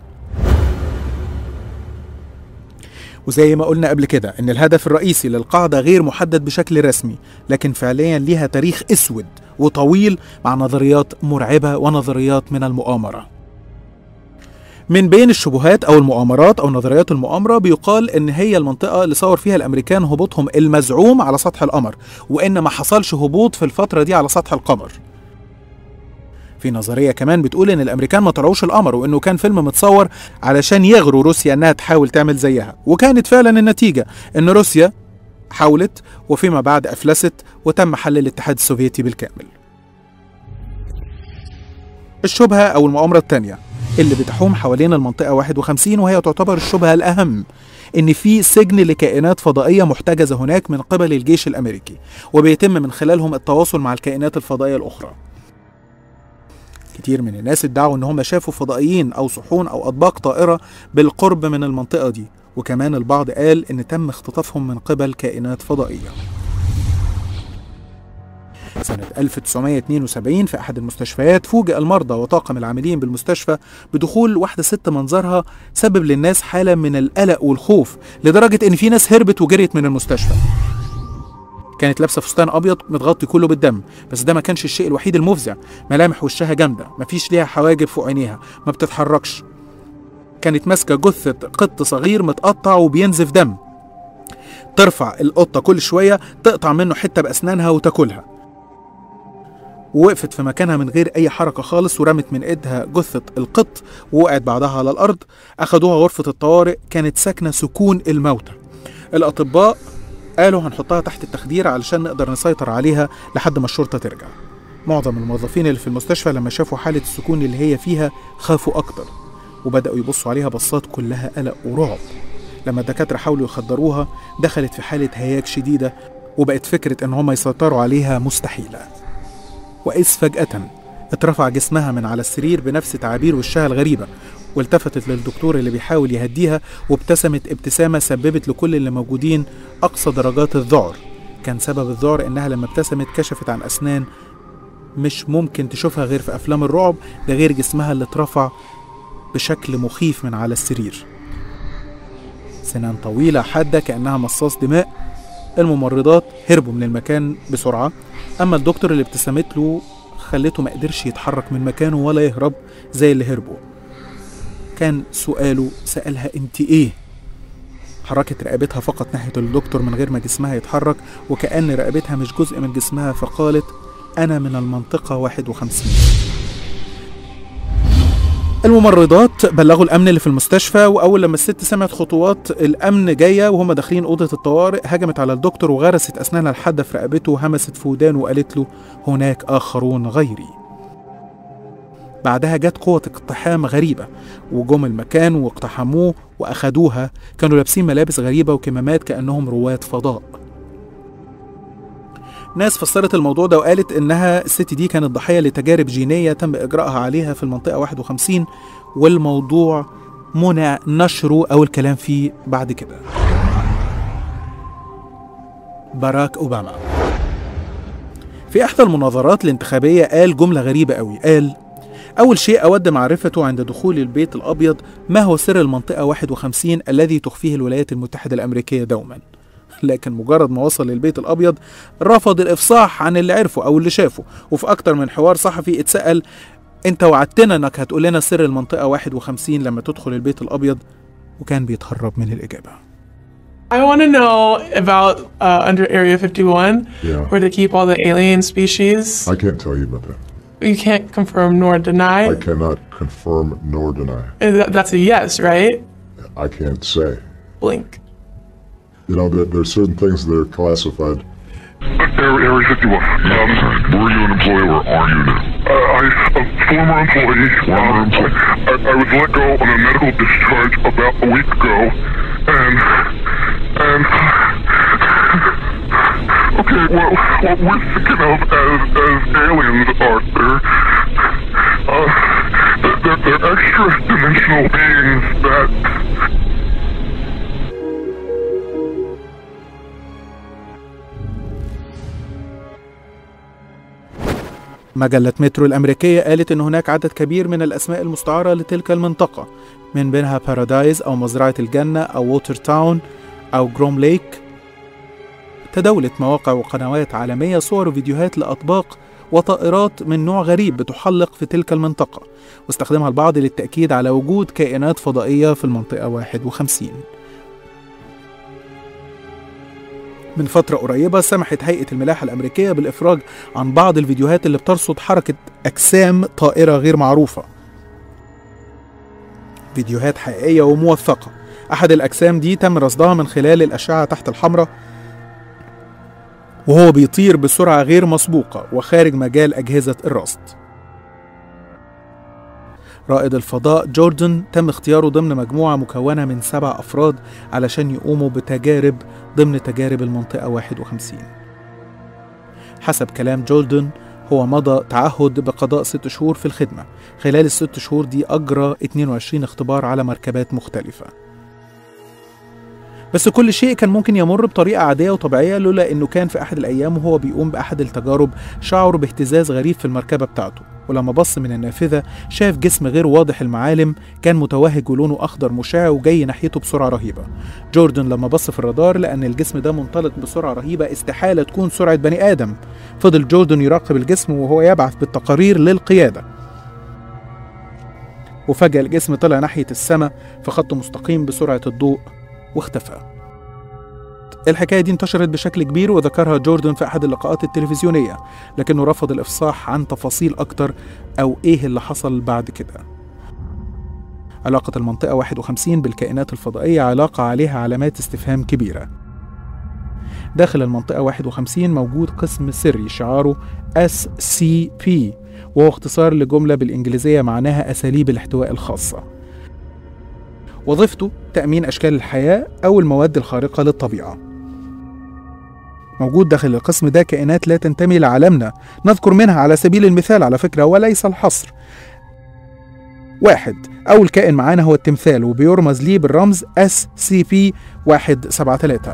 وزي ما قلنا قبل كده ان الهدف الرئيسي للقاعده غير محدد بشكل رسمي لكن فعليا ليها تاريخ اسود وطويل مع نظريات مرعبه ونظريات من المؤامره من بين الشبهات او المؤامرات او نظريات المؤامره بيقال ان هي المنطقه اللي صور فيها الامريكان هبوطهم المزعوم على سطح القمر وان ما حصلش هبوط في الفتره دي على سطح القمر في نظريه كمان بتقول ان الامريكان ما طلعوش القمر وانه كان فيلم متصور علشان يغروا روسيا انها تحاول تعمل زيها وكانت فعلا النتيجه ان روسيا حاولت وفيما بعد افلست وتم حل الاتحاد السوفيتي بالكامل الشبهه او المؤامره الثانيه اللي بتحوم حوالين المنطقة 51 وهي تعتبر الشبهة الأهم إن في سجن لكائنات فضائية محتجزة هناك من قبل الجيش الأمريكي وبيتم من خلالهم التواصل مع الكائنات الفضائية الأخرى كتير من الناس ادعوا إن هم شافوا فضائيين أو صحون أو أطباق طائرة بالقرب من المنطقة دي وكمان البعض قال إن تم اختطافهم من قبل كائنات فضائية سنة 1972 في أحد المستشفيات فوجئ المرضى وطاقم العاملين بالمستشفى بدخول واحدة ست منظرها سبب للناس حالة من القلق والخوف لدرجة إن في ناس هربت وجريت من المستشفى كانت لابسه فستان ابيض متغطي كله بالدم بس ده ما كانش الشيء الوحيد المفزع ملامح وشها جامده مفيش ليها حواجب فوق عينيها ما بتتحركش كانت ماسكه جثه قط صغير متقطع وبينزف دم ترفع القطه كل شويه تقطع منه حته باسنانها وتاكلها ووقفت في مكانها من غير اي حركه خالص ورمت من ايدها جثه القط ووقعت بعدها على الارض اخدوها غرفه الطوارئ كانت ساكنه سكون الموتى الاطباء قالوا هنحطها تحت التخدير علشان نقدر نسيطر عليها لحد ما الشرطة ترجع معظم الموظفين اللي في المستشفى لما شافوا حالة السكون اللي هي فيها خافوا أكتر وبدأوا يبصوا عليها بصات كلها قلق ورعب لما الدكاترة حاولوا يخدروها دخلت في حالة هياج شديدة وبقت فكرة إن هم يسيطروا عليها مستحيلة وإذ فجأة اترفع جسمها من على السرير بنفس تعابير وشها الغريبة والتفتت للدكتور اللي بيحاول يهديها وابتسمت ابتسامة سببت لكل اللي موجودين أقصى درجات الذعر كان سبب الذعر إنها لما ابتسمت كشفت عن أسنان مش ممكن تشوفها غير في أفلام الرعب ده غير جسمها اللي اترفع بشكل مخيف من على السرير سنان طويلة حادة كأنها مصاص دماء الممرضات هربوا من المكان بسرعة أما الدكتور اللي ابتسمت له خلته ما قدرش يتحرك من مكانه ولا يهرب زي اللي هربوا كان سؤاله سألها انت ايه حركت رقبتها فقط ناحية الدكتور من غير ما جسمها يتحرك وكأن رقبتها مش جزء من جسمها فقالت أنا من المنطقة 51 الممرضات بلغوا الامن اللي في المستشفى واول لما الست سمعت خطوات الامن جايه وهم داخلين اوضه الطوارئ هجمت على الدكتور وغرست اسنانها الحاده في رقبته وهمست في ودانه وقالت له هناك اخرون غيري بعدها جت قوة اقتحام غريبة وجم المكان واقتحموه وأخدوها كانوا لابسين ملابس غريبة وكمامات كأنهم رواد فضاء ناس فسرت الموضوع ده وقالت إنها الست دي كانت ضحية لتجارب جينية تم إجراءها عليها في المنطقة 51 والموضوع منع نشره أو الكلام فيه بعد كده باراك أوباما في إحدى المناظرات الانتخابية قال جملة غريبة قوي قال أول شيء أود معرفته عند دخول البيت الأبيض ما هو سر المنطقة 51 الذي تخفيه الولايات المتحدة الأمريكية دوما لكن مجرد ما وصل للبيت الأبيض رفض الإفصاح عن اللي عرفه أو اللي شافه وفي أكتر من حوار صحفي اتسأل أنت وعدتنا أنك هتقول لنا سر المنطقة 51 لما تدخل البيت الأبيض وكان بيتهرب من الإجابة I want to know about uh, under Area 51, Yeah. where they keep all the alien species. I can't tell you about that. You can't confirm nor deny. I cannot confirm nor deny. Uh, that- That's a yes, right? I can't say. Blink. You know, there, there's certain things that are classified. Area, Area 51. Um, were you an employee or are you now? Uh, I, a former employee. Former um, employee. I, I was let go on a medical discharge about a week ago, and and okay, well, what we're thinking of as as aliens, Arthur. Uh, they're, they're extra dimensional beings that مجلة مترو الأمريكية قالت إن هناك عدد كبير من الأسماء المستعارة لتلك المنطقة من بينها بارادايز أو مزرعة الجنة أو ووتر تاون أو جروم ليك تداولت مواقع وقنوات عالمية صور وفيديوهات لأطباق وطائرات من نوع غريب بتحلق في تلك المنطقة واستخدمها البعض للتأكيد على وجود كائنات فضائية في المنطقة 51 من فترة قريبة سمحت هيئة الملاحة الأمريكية بالإفراج عن بعض الفيديوهات اللي بترصد حركة أجسام طائرة غير معروفة فيديوهات حقيقية وموثقة أحد الأجسام دي تم رصدها من خلال الأشعة تحت الحمراء وهو بيطير بسرعة غير مسبوقة وخارج مجال أجهزة الرصد رائد الفضاء جوردن تم اختياره ضمن مجموعة مكونة من سبع أفراد علشان يقوموا بتجارب ضمن تجارب المنطقة 51 حسب كلام جوردن هو مضى تعهد بقضاء ست شهور في الخدمة خلال الست شهور دي أجرى 22 اختبار على مركبات مختلفة بس كل شيء كان ممكن يمر بطريقة عادية وطبيعية لولا إنه كان في أحد الأيام وهو بيقوم بأحد التجارب شعر باهتزاز غريب في المركبة بتاعته ولما بص من النافذة شاف جسم غير واضح المعالم كان متوهج ولونه أخضر مشع وجاي ناحيته بسرعة رهيبة جوردن لما بص في الرادار لأن الجسم ده منطلق بسرعة رهيبة استحالة تكون سرعة بني آدم فضل جوردن يراقب الجسم وهو يبعث بالتقارير للقيادة وفجأة الجسم طلع ناحية السماء في خط مستقيم بسرعة الضوء واختفى الحكاية دي انتشرت بشكل كبير وذكرها جوردن في أحد اللقاءات التلفزيونية لكنه رفض الإفصاح عن تفاصيل أكتر أو إيه اللي حصل بعد كده علاقة المنطقة 51 بالكائنات الفضائية علاقة عليها علامات استفهام كبيرة داخل المنطقة 51 موجود قسم سري شعاره SCP وهو اختصار لجملة بالإنجليزية معناها أساليب الاحتواء الخاصة وظيفته تأمين أشكال الحياة أو المواد الخارقة للطبيعة موجود داخل القسم ده كائنات لا تنتمي لعالمنا نذكر منها على سبيل المثال على فكرة وليس الحصر واحد أول كائن معانا هو التمثال وبيرمز ليه بالرمز SCP-173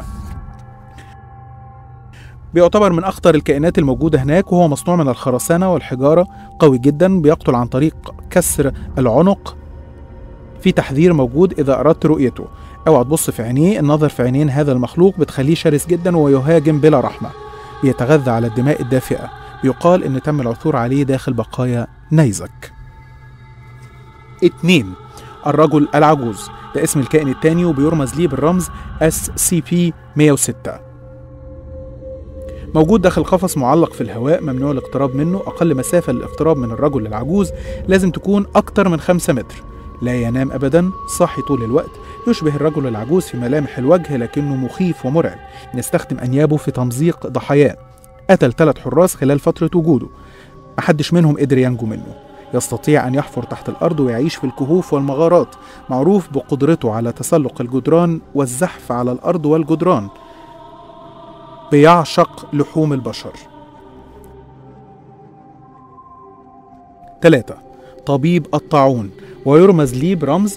بيعتبر من أخطر الكائنات الموجودة هناك وهو مصنوع من الخرسانة والحجارة قوي جدا بيقتل عن طريق كسر العنق في تحذير موجود إذا أردت رؤيته اوعى تبص في عينيه النظر في عينين هذا المخلوق بتخليه شرس جدا ويهاجم بلا رحمة بيتغذى على الدماء الدافئة يقال إن تم العثور عليه داخل بقايا نيزك اتنين الرجل العجوز ده اسم الكائن التاني وبيرمز ليه بالرمز SCP-106 موجود داخل قفص معلق في الهواء ممنوع الاقتراب منه أقل مسافة للاقتراب من الرجل العجوز لازم تكون أكتر من 5 متر لا ينام أبدا صاحي طول الوقت يشبه الرجل العجوز في ملامح الوجه لكنه مخيف ومرعب يستخدم أنيابه في تمزيق ضحاياه قتل ثلاث حراس خلال فترة وجوده محدش منهم قدر ينجو منه يستطيع أن يحفر تحت الأرض ويعيش في الكهوف والمغارات معروف بقدرته على تسلق الجدران والزحف على الأرض والجدران بيعشق لحوم البشر ثلاثة طبيب الطاعون ويرمز ليه برمز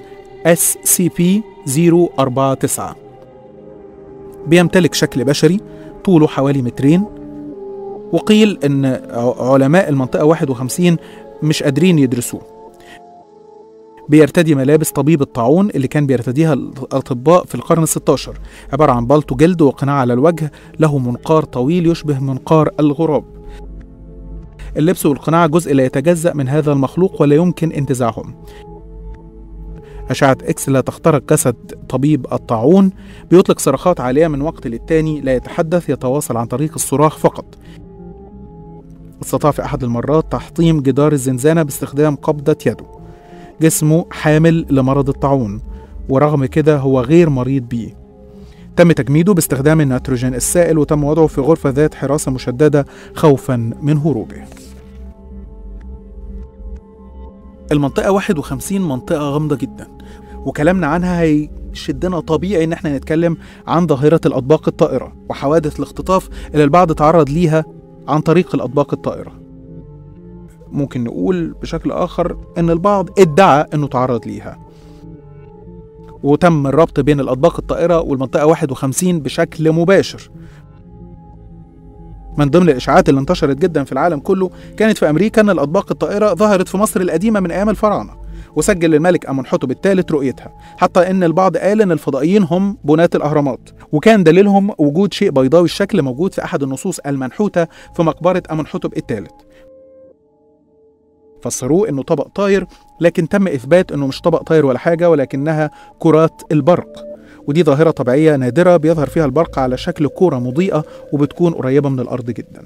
SCP-049 بيمتلك شكل بشري طوله حوالي مترين وقيل ان علماء المنطقة 51 مش قادرين يدرسوه بيرتدي ملابس طبيب الطاعون اللي كان بيرتديها الأطباء في القرن الستاشر عبارة عن بلطو جلد وقناع على الوجه له منقار طويل يشبه منقار الغراب اللبس والقناع جزء لا يتجزأ من هذا المخلوق ولا يمكن انتزاعهم أشعة إكس لا تخترق جسد طبيب الطاعون بيطلق صرخات عالية من وقت للتاني لا يتحدث يتواصل عن طريق الصراخ فقط استطاع في أحد المرات تحطيم جدار الزنزانة باستخدام قبضة يده جسمه حامل لمرض الطاعون ورغم كده هو غير مريض بيه تم تجميده باستخدام النيتروجين السائل وتم وضعه في غرفة ذات حراسة مشددة خوفا من هروبه المنطقة 51 منطقة غامضة جدا وكلامنا عنها هيشدنا طبيعي ان احنا نتكلم عن ظاهرة الأطباق الطائرة وحوادث الاختطاف اللي البعض تعرض ليها عن طريق الأطباق الطائرة ممكن نقول بشكل آخر إن البعض ادعى إنه تعرض ليها وتم الربط بين الأطباق الطائرة والمنطقة 51 بشكل مباشر من ضمن الإشاعات اللي انتشرت جدا في العالم كله كانت في أمريكا أن الأطباق الطائرة ظهرت في مصر القديمة من أيام الفراعنة وسجل الملك أمنحتب الثالث رؤيتها حتى أن البعض قال أن الفضائيين هم بناة الأهرامات وكان دليلهم وجود شيء بيضاوي الشكل موجود في أحد النصوص المنحوتة في مقبرة أمنحتب الثالث فسروه انه طبق طاير لكن تم اثبات انه مش طبق طاير ولا حاجه ولكنها كرات البرق ودي ظاهره طبيعيه نادره بيظهر فيها البرق على شكل كوره مضيئه وبتكون قريبه من الارض جدا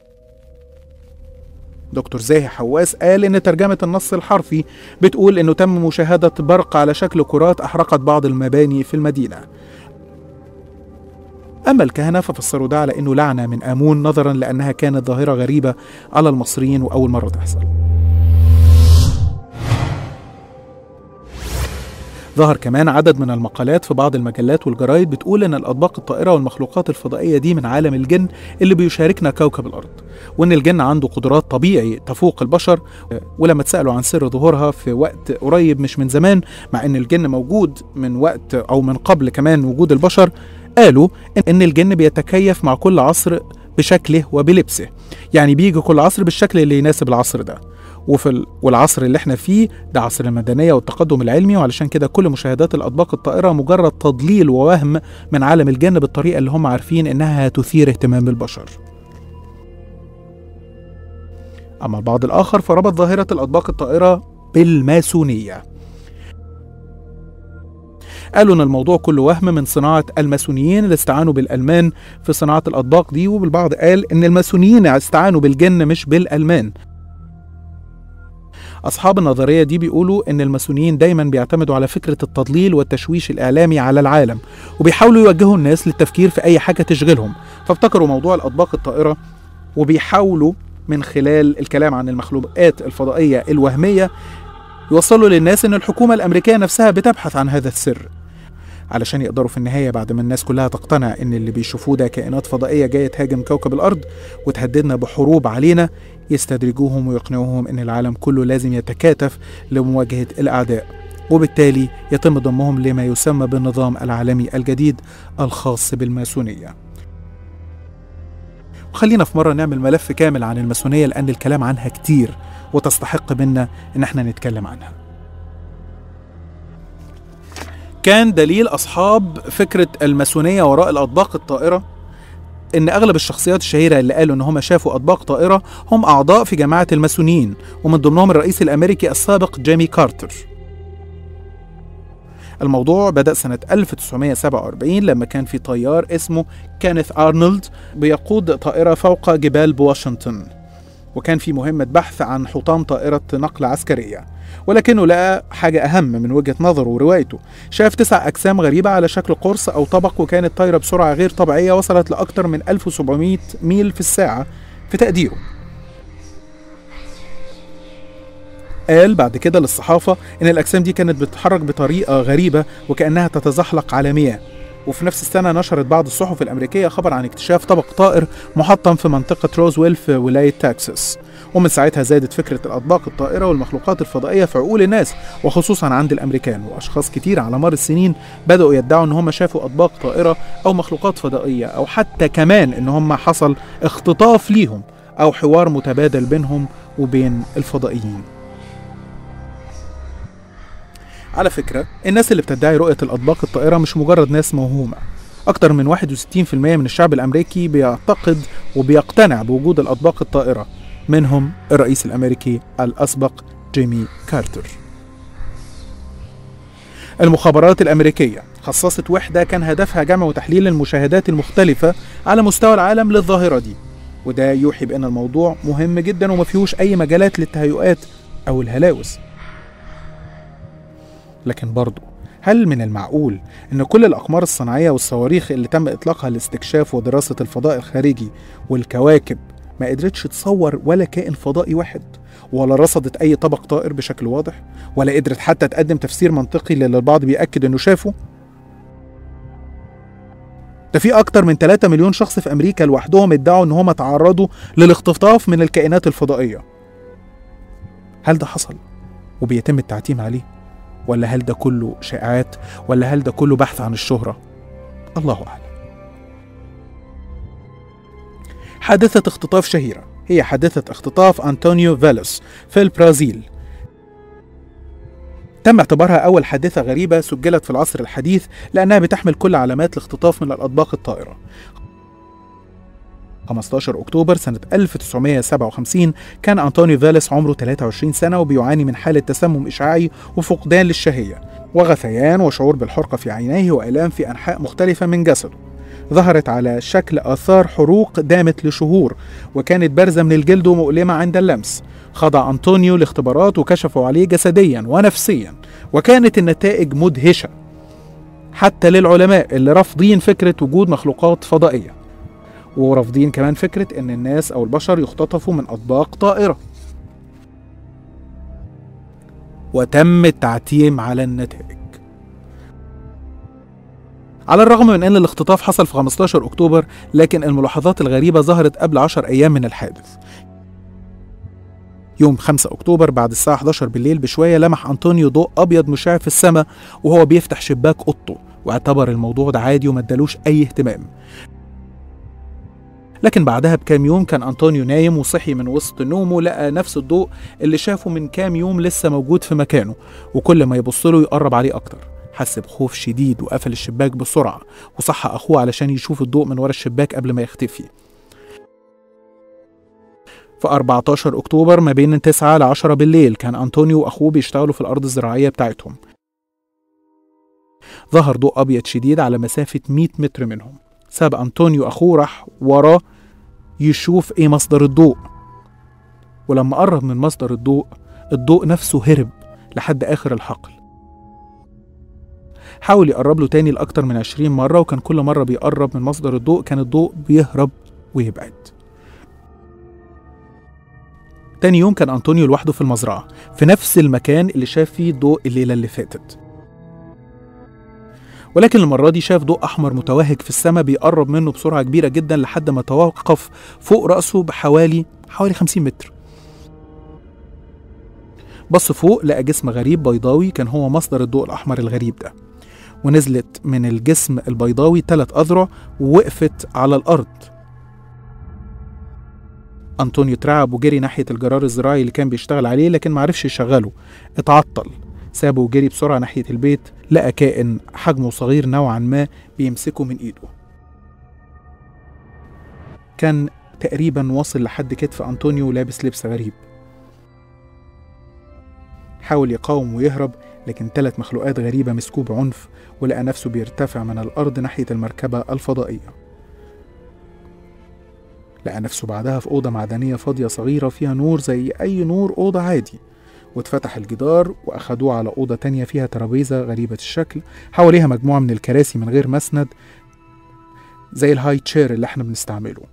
دكتور زاهي حواس قال ان ترجمه النص الحرفي بتقول انه تم مشاهده برق على شكل كرات احرقت بعض المباني في المدينه أما الكهنة ففسروا ده على أنه لعنة من آمون نظرا لأنها كانت ظاهرة غريبة على المصريين وأول مرة تحصل ظهر كمان عدد من المقالات في بعض المجلات والجرايد بتقول ان الاطباق الطائره والمخلوقات الفضائيه دي من عالم الجن اللي بيشاركنا كوكب الارض وان الجن عنده قدرات طبيعي تفوق البشر ولما اتسالوا عن سر ظهورها في وقت قريب مش من زمان مع ان الجن موجود من وقت او من قبل كمان وجود البشر قالوا ان الجن بيتكيف مع كل عصر بشكله وبلبسه يعني بيجي كل عصر بالشكل اللي يناسب العصر ده وفي ال... والعصر اللي احنا فيه ده عصر المدنية والتقدم العلمي وعلشان كده كل مشاهدات الأطباق الطائرة مجرد تضليل ووهم من عالم الجن بالطريقة اللي هم عارفين إنها هتثير اهتمام البشر أما البعض الآخر فربط ظاهرة الأطباق الطائرة بالماسونية قالوا ان الموضوع كله وهم من صناعه الماسونيين اللي استعانوا بالالمان في صناعه الاطباق دي وبالبعض قال ان الماسونيين استعانوا بالجن مش بالالمان أصحاب النظرية دي بيقولوا إن الماسونيين دايما بيعتمدوا على فكرة التضليل والتشويش الإعلامي على العالم وبيحاولوا يوجهوا الناس للتفكير في أي حاجة تشغلهم فابتكروا موضوع الأطباق الطائرة وبيحاولوا من خلال الكلام عن المخلوقات الفضائية الوهمية يوصلوا للناس إن الحكومة الأمريكية نفسها بتبحث عن هذا السر علشان يقدروا في النهاية بعد ما الناس كلها تقتنع إن اللي بيشوفوه ده كائنات فضائية جاية تهاجم كوكب الأرض وتهددنا بحروب علينا يستدرجوهم ويقنعوهم إن العالم كله لازم يتكاتف لمواجهة الأعداء وبالتالي يتم ضمهم لما يسمى بالنظام العالمي الجديد الخاص بالماسونية وخلينا في مرة نعمل ملف كامل عن الماسونية لأن الكلام عنها كتير وتستحق منا إن احنا نتكلم عنها كان دليل أصحاب فكرة الماسونية وراء الأطباق الطائرة إن أغلب الشخصيات الشهيرة اللي قالوا إن هم شافوا أطباق طائرة هم أعضاء في جماعة الماسونيين ومن ضمنهم الرئيس الأمريكي السابق جيمي كارتر الموضوع بدأ سنة 1947 لما كان في طيار اسمه كينيث أرنولد بيقود طائرة فوق جبال بواشنطن وكان في مهمة بحث عن حطام طائرة نقل عسكرية ولكنه لقى حاجة أهم من وجهة نظره وروايته شاف تسع أجسام غريبة على شكل قرص أو طبق وكانت طايرة بسرعة غير طبيعية وصلت لأكثر من 1700 ميل في الساعة في تقديره قال بعد كده للصحافة إن الأجسام دي كانت بتتحرك بطريقة غريبة وكأنها تتزحلق على مياه وفي نفس السنة نشرت بعض الصحف الأمريكية خبر عن اكتشاف طبق طائر محطم في منطقة روزويل في ولاية تكساس ومن ساعتها زادت فكرة الأطباق الطائرة والمخلوقات الفضائية في عقول الناس وخصوصا عند الأمريكان وأشخاص كتير على مر السنين بدأوا يدعوا إن هم شافوا أطباق طائرة أو مخلوقات فضائية أو حتى كمان إن هم حصل اختطاف ليهم أو حوار متبادل بينهم وبين الفضائيين على فكرة الناس اللي بتدعي رؤية الأطباق الطائرة مش مجرد ناس موهومة أكتر من 61% من الشعب الأمريكي بيعتقد وبيقتنع بوجود الأطباق الطائرة منهم الرئيس الأمريكي الأسبق جيمي كارتر المخابرات الأمريكية خصصت وحدة كان هدفها جمع وتحليل المشاهدات المختلفة على مستوى العالم للظاهرة دي وده يوحي بأن الموضوع مهم جدا وما فيهوش أي مجالات للتهيؤات أو الهلاوس لكن برضه هل من المعقول أن كل الأقمار الصناعية والصواريخ اللي تم إطلاقها لاستكشاف ودراسة الفضاء الخارجي والكواكب ما قدرتش تصور ولا كائن فضائي واحد ولا رصدت أي طبق طائر بشكل واضح ولا قدرت حتى تقدم تفسير منطقي للي البعض بيأكد إنه شافه ده في أكتر من 3 مليون شخص في أمريكا لوحدهم ادعوا إن هم تعرضوا للاختطاف من الكائنات الفضائية هل ده حصل وبيتم التعتيم عليه ولا هل ده كله شائعات ولا هل ده كله بحث عن الشهرة الله أعلم حادثة اختطاف شهيرة هي حادثة اختطاف أنطونيو فيلوس في البرازيل تم اعتبارها أول حادثة غريبة سجلت في العصر الحديث لأنها بتحمل كل علامات الاختطاف من الأطباق الطائرة 15 أكتوبر سنة 1957 كان أنطونيو فيلس عمره 23 سنة وبيعاني من حالة تسمم إشعاعي وفقدان للشهية وغثيان وشعور بالحرقة في عينيه وآلام في أنحاء مختلفة من جسده ظهرت على شكل آثار حروق دامت لشهور وكانت بارزة من الجلد ومؤلمة عند اللمس خضع أنطونيو لاختبارات وكشفوا عليه جسديا ونفسيا وكانت النتائج مدهشة حتى للعلماء اللي رافضين فكرة وجود مخلوقات فضائية ورافضين كمان فكرة إن الناس أو البشر يختطفوا من أطباق طائرة وتم التعتيم على النتائج على الرغم من أن الاختطاف حصل في 15 أكتوبر لكن الملاحظات الغريبة ظهرت قبل 10 أيام من الحادث يوم 5 أكتوبر بعد الساعة 11 بالليل بشوية لمح أنطونيو ضوء أبيض مشع في السماء وهو بيفتح شباك أوضته واعتبر الموضوع ده عادي وما ادالوش أي اهتمام لكن بعدها بكام يوم كان أنطونيو نايم وصحي من وسط نومه لقى نفس الضوء اللي شافه من كام يوم لسه موجود في مكانه وكل ما يبص له يقرب عليه أكتر حس بخوف شديد وقفل الشباك بسرعة وصح أخوه علشان يشوف الضوء من ورا الشباك قبل ما يختفي في 14 أكتوبر ما بين 9 ل 10 بالليل كان أنطونيو وأخوه بيشتغلوا في الأرض الزراعية بتاعتهم ظهر ضوء أبيض شديد على مسافة 100 متر منهم ساب أنطونيو أخوه راح وراه يشوف إيه مصدر الضوء ولما قرب من مصدر الضوء الضوء نفسه هرب لحد آخر الحقل حاول يقرب له تاني لأكتر من 20 مرة وكان كل مرة بيقرب من مصدر الضوء كان الضوء بيهرب ويبعد تاني يوم كان أنطونيو لوحده في المزرعة في نفس المكان اللي شاف فيه الضوء الليلة اللي فاتت ولكن المرة دي شاف ضوء أحمر متوهج في السماء بيقرب منه بسرعة كبيرة جدا لحد ما توقف فوق رأسه بحوالي حوالي 50 متر بص فوق لقى جسم غريب بيضاوي كان هو مصدر الضوء الأحمر الغريب ده ونزلت من الجسم البيضاوي ثلاث أذرع ووقفت على الأرض أنطونيو اترعب وجري ناحية الجرار الزراعي اللي كان بيشتغل عليه لكن معرفش يشغله اتعطل سابه وجري بسرعة ناحية البيت لقى كائن حجمه صغير نوعا ما بيمسكه من إيده كان تقريبا واصل لحد كتف أنطونيو لابس لبس غريب حاول يقاوم ويهرب لكن ثلاث مخلوقات غريبة مسكوه بعنف ولقى نفسه بيرتفع من الأرض ناحية المركبة الفضائية لقى نفسه بعدها في أوضة معدنية فاضية صغيرة فيها نور زي أي نور أوضة عادي واتفتح الجدار وأخدوه على أوضة تانية فيها ترابيزة غريبة الشكل حواليها مجموعة من الكراسي من غير مسند زي الهاي تشير اللي احنا بنستعمله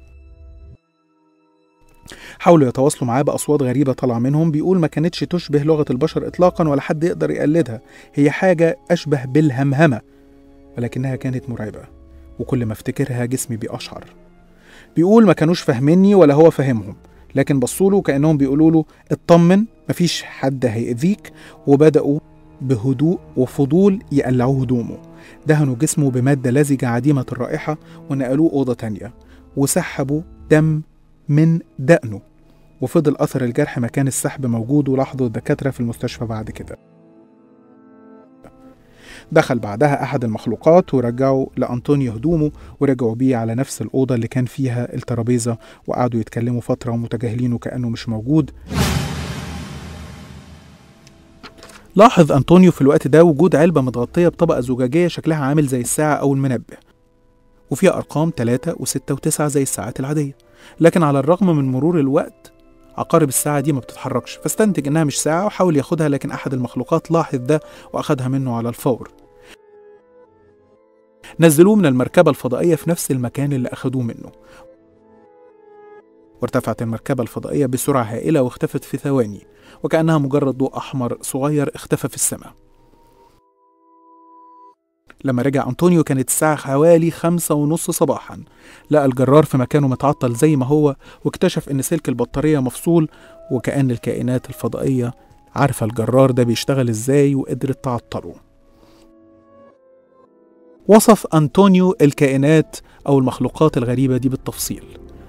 حاولوا يتواصلوا معاه بأصوات غريبة طالعة منهم بيقول ما كانتش تشبه لغة البشر إطلاقا ولا حد يقدر يقلدها هي حاجة أشبه بالهمهمة ولكنها كانت مرعبة وكل ما افتكرها جسمي بيقشعر بيقول ما كانوش فاهميني ولا هو فاهمهم لكن بصوا له كأنهم بيقولوا له اطمن مفيش حد هيأذيك وبدأوا بهدوء وفضول يقلعوا هدومه دهنوا جسمه بمادة لزجة عديمة الرائحة ونقلوه أوضة تانية وسحبوا دم من دقنه وفضل أثر الجرح مكان السحب موجود ولاحظوا الدكاترة في المستشفى بعد كده دخل بعدها أحد المخلوقات ورجعوا لأنطونيو هدومه ورجعوا بيه على نفس الأوضة اللي كان فيها الترابيزة وقعدوا يتكلموا فترة ومتجاهلينه كأنه مش موجود لاحظ أنطونيو في الوقت ده وجود علبة متغطية بطبقة زجاجية شكلها عامل زي الساعة أو المنبه وفيها أرقام 3 و6 و9 زي الساعات العادية لكن على الرغم من مرور الوقت عقارب الساعة دي ما بتتحركش فاستنتج إنها مش ساعة وحاول ياخدها لكن أحد المخلوقات لاحظ ده وأخدها منه على الفور نزلوه من المركبة الفضائية في نفس المكان اللي أخدوه منه وارتفعت المركبة الفضائية بسرعة هائلة واختفت في ثواني وكأنها مجرد ضوء أحمر صغير اختفى في السماء لما رجع أنطونيو كانت الساعة حوالي خمسة ونص صباحا لقى الجرار في مكانه متعطل زي ما هو واكتشف إن سلك البطارية مفصول وكأن الكائنات الفضائية عارفة الجرار ده بيشتغل إزاي وقدرت تعطله وصف أنطونيو الكائنات أو المخلوقات الغريبة دي بالتفصيل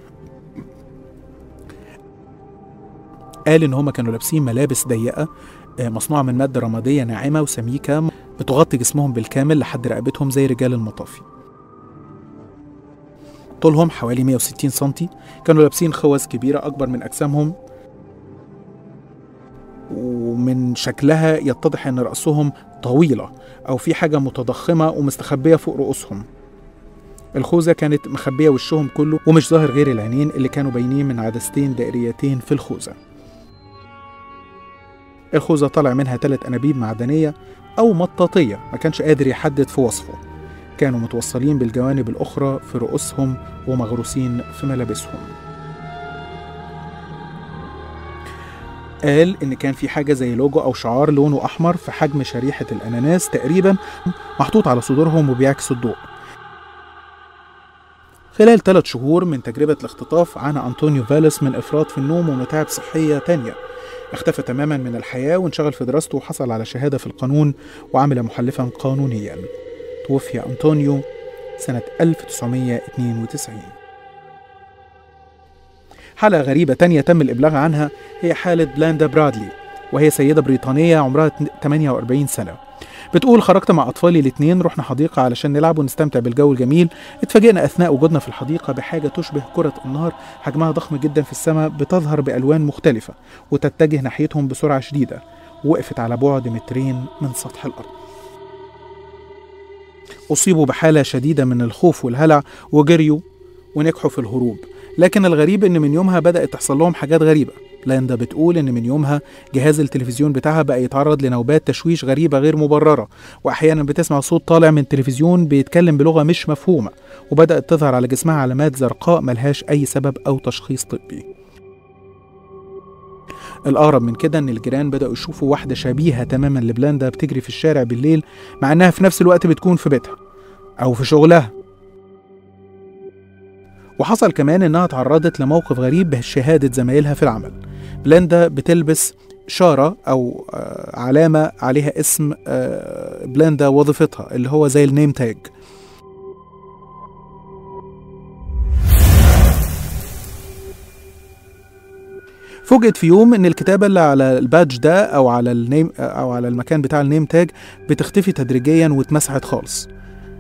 قال إن هما كانوا لابسين ملابس ضيقة آه، مصنوعة من مادة رمادية ناعمة وسميكة بتغطي جسمهم بالكامل لحد رقبتهم زي رجال المطافي طولهم حوالي 160 سنتي كانوا لابسين خوذ كبيرة أكبر من أجسامهم ومن شكلها يتضح أن رأسهم طويلة أو في حاجة متضخمة ومستخبية فوق رؤوسهم الخوذة كانت مخبية وشهم كله ومش ظاهر غير العينين اللي كانوا باينين من عدستين دائريتين في الخوذة الخوذة طلع منها ثلاث أنابيب معدنية أو مطاطية ما كانش قادر يحدد في وصفه كانوا متوصلين بالجوانب الأخرى في رؤوسهم ومغروسين في ملابسهم قال إن كان في حاجة زي لوجو أو شعار لونه أحمر في حجم شريحة الأناناس تقريبا محطوط على صدورهم وبيعكس الضوء خلال ثلاث شهور من تجربة الاختطاف عانى أنطونيو فاليس من إفراط في النوم ومتاعب صحية تانية اختفى تماما من الحياة وانشغل في دراسته وحصل على شهادة في القانون وعمل محلفا قانونيا توفي أنطونيو سنة 1992 حالة غريبة تانية تم الإبلاغ عنها هي حالة بلاندا برادلي وهي سيدة بريطانية عمرها 48 سنة بتقول خرجت مع أطفالي الاتنين رحنا حديقة علشان نلعب ونستمتع بالجو الجميل اتفاجئنا أثناء وجودنا في الحديقة بحاجة تشبه كرة النار حجمها ضخم جدا في السماء بتظهر بألوان مختلفة وتتجه ناحيتهم بسرعة شديدة وقفت على بعد مترين من سطح الأرض أصيبوا بحالة شديدة من الخوف والهلع وجريوا ونجحوا في الهروب لكن الغريب إن من يومها بدأت تحصل لهم حاجات غريبة لاندا بتقول إن من يومها جهاز التلفزيون بتاعها بقى يتعرض لنوبات تشويش غريبة غير مبررة وأحيانا بتسمع صوت طالع من التلفزيون بيتكلم بلغة مش مفهومة وبدأت تظهر على جسمها علامات زرقاء ملهاش أي سبب أو تشخيص طبي الأغرب من كده إن الجيران بدأوا يشوفوا واحدة شبيهة تماما لبلاندا بتجري في الشارع بالليل مع إنها في نفس الوقت بتكون في بيتها أو في شغلها وحصل كمان إنها تعرضت لموقف غريب بشهادة زمايلها في العمل بلاندا بتلبس شارة أو آه، علامة عليها اسم آه، بلاندا وظيفتها اللي هو زي النيم تاج فوجئت في يوم ان الكتابه اللي على البادج ده او على النيم او على المكان بتاع النيم تاج بتختفي تدريجيا واتمسحت خالص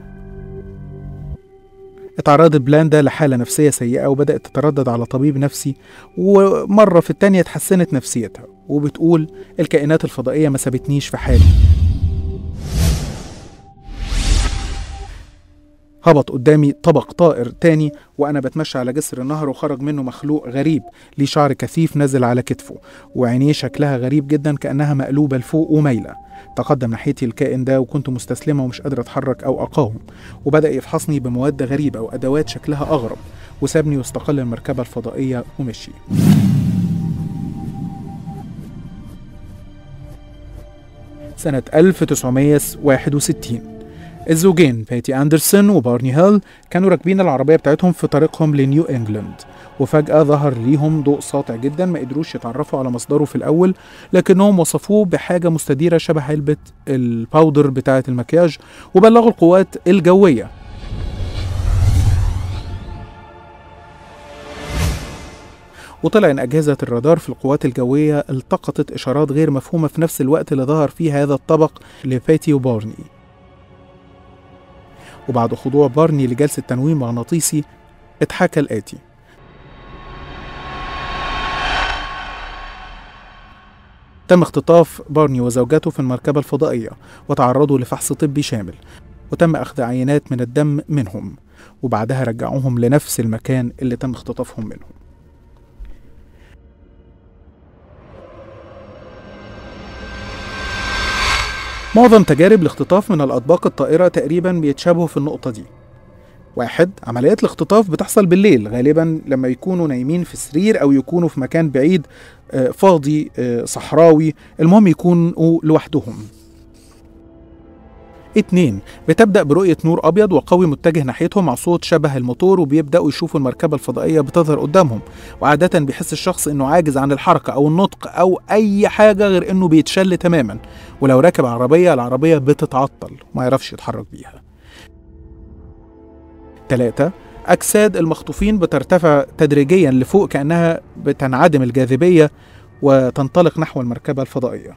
اتعرضت بلاندا لحالة نفسية سيئة وبدأت تتردد على طبيب نفسي ومرة في التانية اتحسنت نفسيتها وبتقول الكائنات الفضائية ما سابتنيش في حالي هبط قدامي طبق طائر تاني وأنا بتمشى على جسر النهر وخرج منه مخلوق غريب ليه شعر كثيف نزل على كتفه وعينيه شكلها غريب جدا كأنها مقلوبة لفوق ومايلة تقدم ناحيتي الكائن ده وكنت مستسلمة ومش قادرة أتحرك أو أقاوم وبدأ يفحصني بمواد غريبة وأدوات شكلها أغرب وسابني واستقل المركبة الفضائية ومشي سنة 1961 الزوجين بيتي أندرسون وبارني هيل كانوا راكبين العربية بتاعتهم في طريقهم لنيو إنجلاند وفجأة ظهر ليهم ضوء ساطع جدا ما قدروش يتعرفوا على مصدره في الأول لكنهم وصفوه بحاجة مستديرة شبه علبة الباودر بتاعة المكياج وبلغوا القوات الجوية وطلع ان اجهزه الرادار في القوات الجويه التقطت اشارات غير مفهومه في نفس الوقت اللي ظهر فيه هذا الطبق لبيتي وبارني وبعد خضوع بارني لجلسه تنويم مغناطيسي اتحكى الاتي تم اختطاف بارني وزوجته في المركبة الفضائية وتعرضوا لفحص طبي شامل وتم أخذ عينات من الدم منهم وبعدها رجعوهم لنفس المكان اللي تم اختطافهم منه معظم تجارب الاختطاف من الأطباق الطائرة تقريبا بيتشابهوا في النقطة دي واحد عمليات الاختطاف بتحصل بالليل غالبا لما يكونوا نايمين في سرير أو يكونوا في مكان بعيد آه، فاضي آه، صحراوي المهم يكونوا لوحدهم اتنين بتبدأ برؤية نور أبيض وقوي متجه ناحيتهم مع صوت شبه الموتور وبيبدأوا يشوفوا المركبة الفضائية بتظهر قدامهم وعادة بيحس الشخص إنه عاجز عن الحركة أو النطق أو أي حاجة غير إنه بيتشل تماما ولو راكب عربية العربية بتتعطل ما يعرفش يتحرك بيها تلاتة أجساد المخطوفين بترتفع تدريجيا لفوق كأنها بتنعدم الجاذبية وتنطلق نحو المركبة الفضائية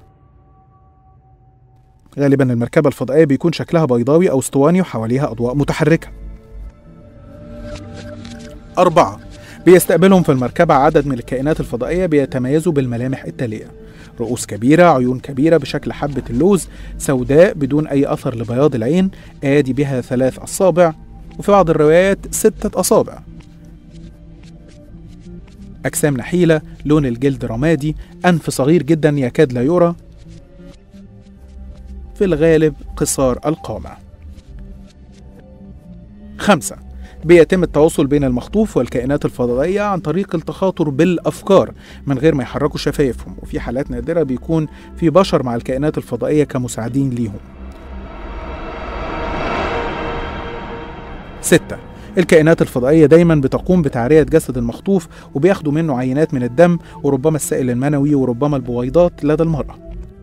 غالبا المركبة الفضائية بيكون شكلها بيضاوي أو اسطواني وحواليها أضواء متحركة أربعة بيستقبلهم في المركبة عدد من الكائنات الفضائية بيتميزوا بالملامح التالية رؤوس كبيرة عيون كبيرة بشكل حبة اللوز سوداء بدون أي أثر لبياض العين أيادي بها ثلاث أصابع وفي بعض الروايات ستة أصابع أجسام نحيلة لون الجلد رمادي أنف صغير جدا يكاد لا يرى في الغالب قصار القامة خمسة بيتم التواصل بين المخطوف والكائنات الفضائية عن طريق التخاطر بالأفكار من غير ما يحركوا شفايفهم وفي حالات نادرة بيكون في بشر مع الكائنات الفضائية كمساعدين ليهم ستة الكائنات الفضائية دايما بتقوم بتعرية جسد المخطوف وبياخدوا منه عينات من الدم وربما السائل المنوي وربما البويضات لدى المرأة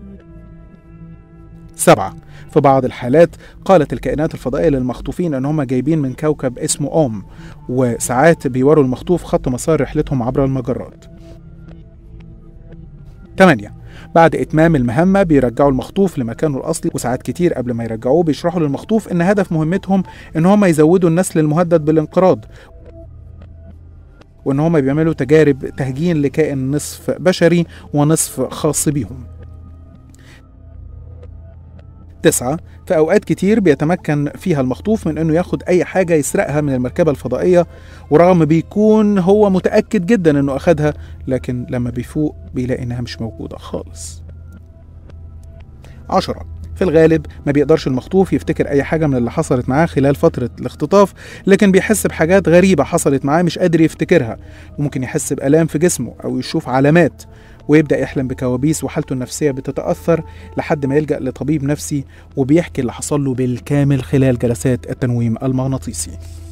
سبعة في بعض الحالات قالت الكائنات الفضائية للمخطوفين أن هم جايبين من كوكب اسمه أوم وساعات بيوروا المخطوف خط مسار رحلتهم عبر المجرات 8 بعد إتمام المهمة بيرجعوا المخطوف لمكانه الأصلي وساعات كتير قبل ما يرجعوه بيشرحوا للمخطوف إن هدف مهمتهم إن هم يزودوا النسل المهدد بالانقراض وإن هم بيعملوا تجارب تهجين لكائن نصف بشري ونصف خاص بيهم تسعة في أوقات كتير بيتمكن فيها المخطوف من إنه ياخد أي حاجة يسرقها من المركبة الفضائية ورغم بيكون هو متأكد جدا إنه أخدها لكن لما بيفوق بيلاقي إنها مش موجودة خالص عشرة في الغالب ما بيقدرش المخطوف يفتكر أي حاجة من اللي حصلت معاه خلال فترة الاختطاف لكن بيحس بحاجات غريبة حصلت معاه مش قادر يفتكرها وممكن يحس بآلام في جسمه أو يشوف علامات ويبدأ يحلم بكوابيس وحالته النفسية بتتأثر لحد ما يلجأ لطبيب نفسي وبيحكي اللي حصل له بالكامل خلال جلسات التنويم المغناطيسي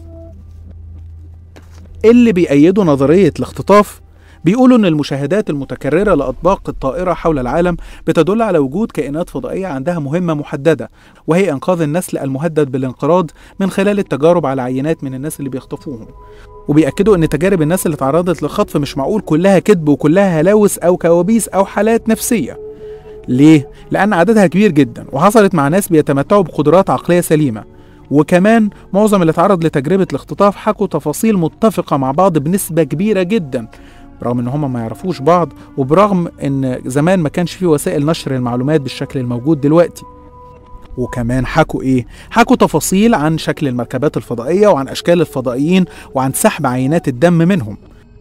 اللي بيأيدوا نظرية الاختطاف بيقولوا إن المشاهدات المتكررة لأطباق الطائرة حول العالم بتدل على وجود كائنات فضائية عندها مهمة محددة وهي إنقاذ النسل المهدد بالانقراض من خلال التجارب على عينات من الناس اللي بيخطفوهم وبيأكدوا إن تجارب الناس اللي تعرضت للخطف مش معقول كلها كذب وكلها هلاوس أو كوابيس أو حالات نفسية ليه؟ لأن عددها كبير جدا وحصلت مع ناس بيتمتعوا بقدرات عقلية سليمة وكمان معظم اللي اتعرض لتجربة الاختطاف حكوا تفاصيل متفقة مع بعض بنسبة كبيرة جدا برغم ان هم ما يعرفوش بعض وبرغم ان زمان ما كانش فيه وسائل نشر المعلومات بالشكل الموجود دلوقتي وكمان حكوا ايه حكوا تفاصيل عن شكل المركبات الفضائية وعن اشكال الفضائيين وعن سحب عينات الدم منهم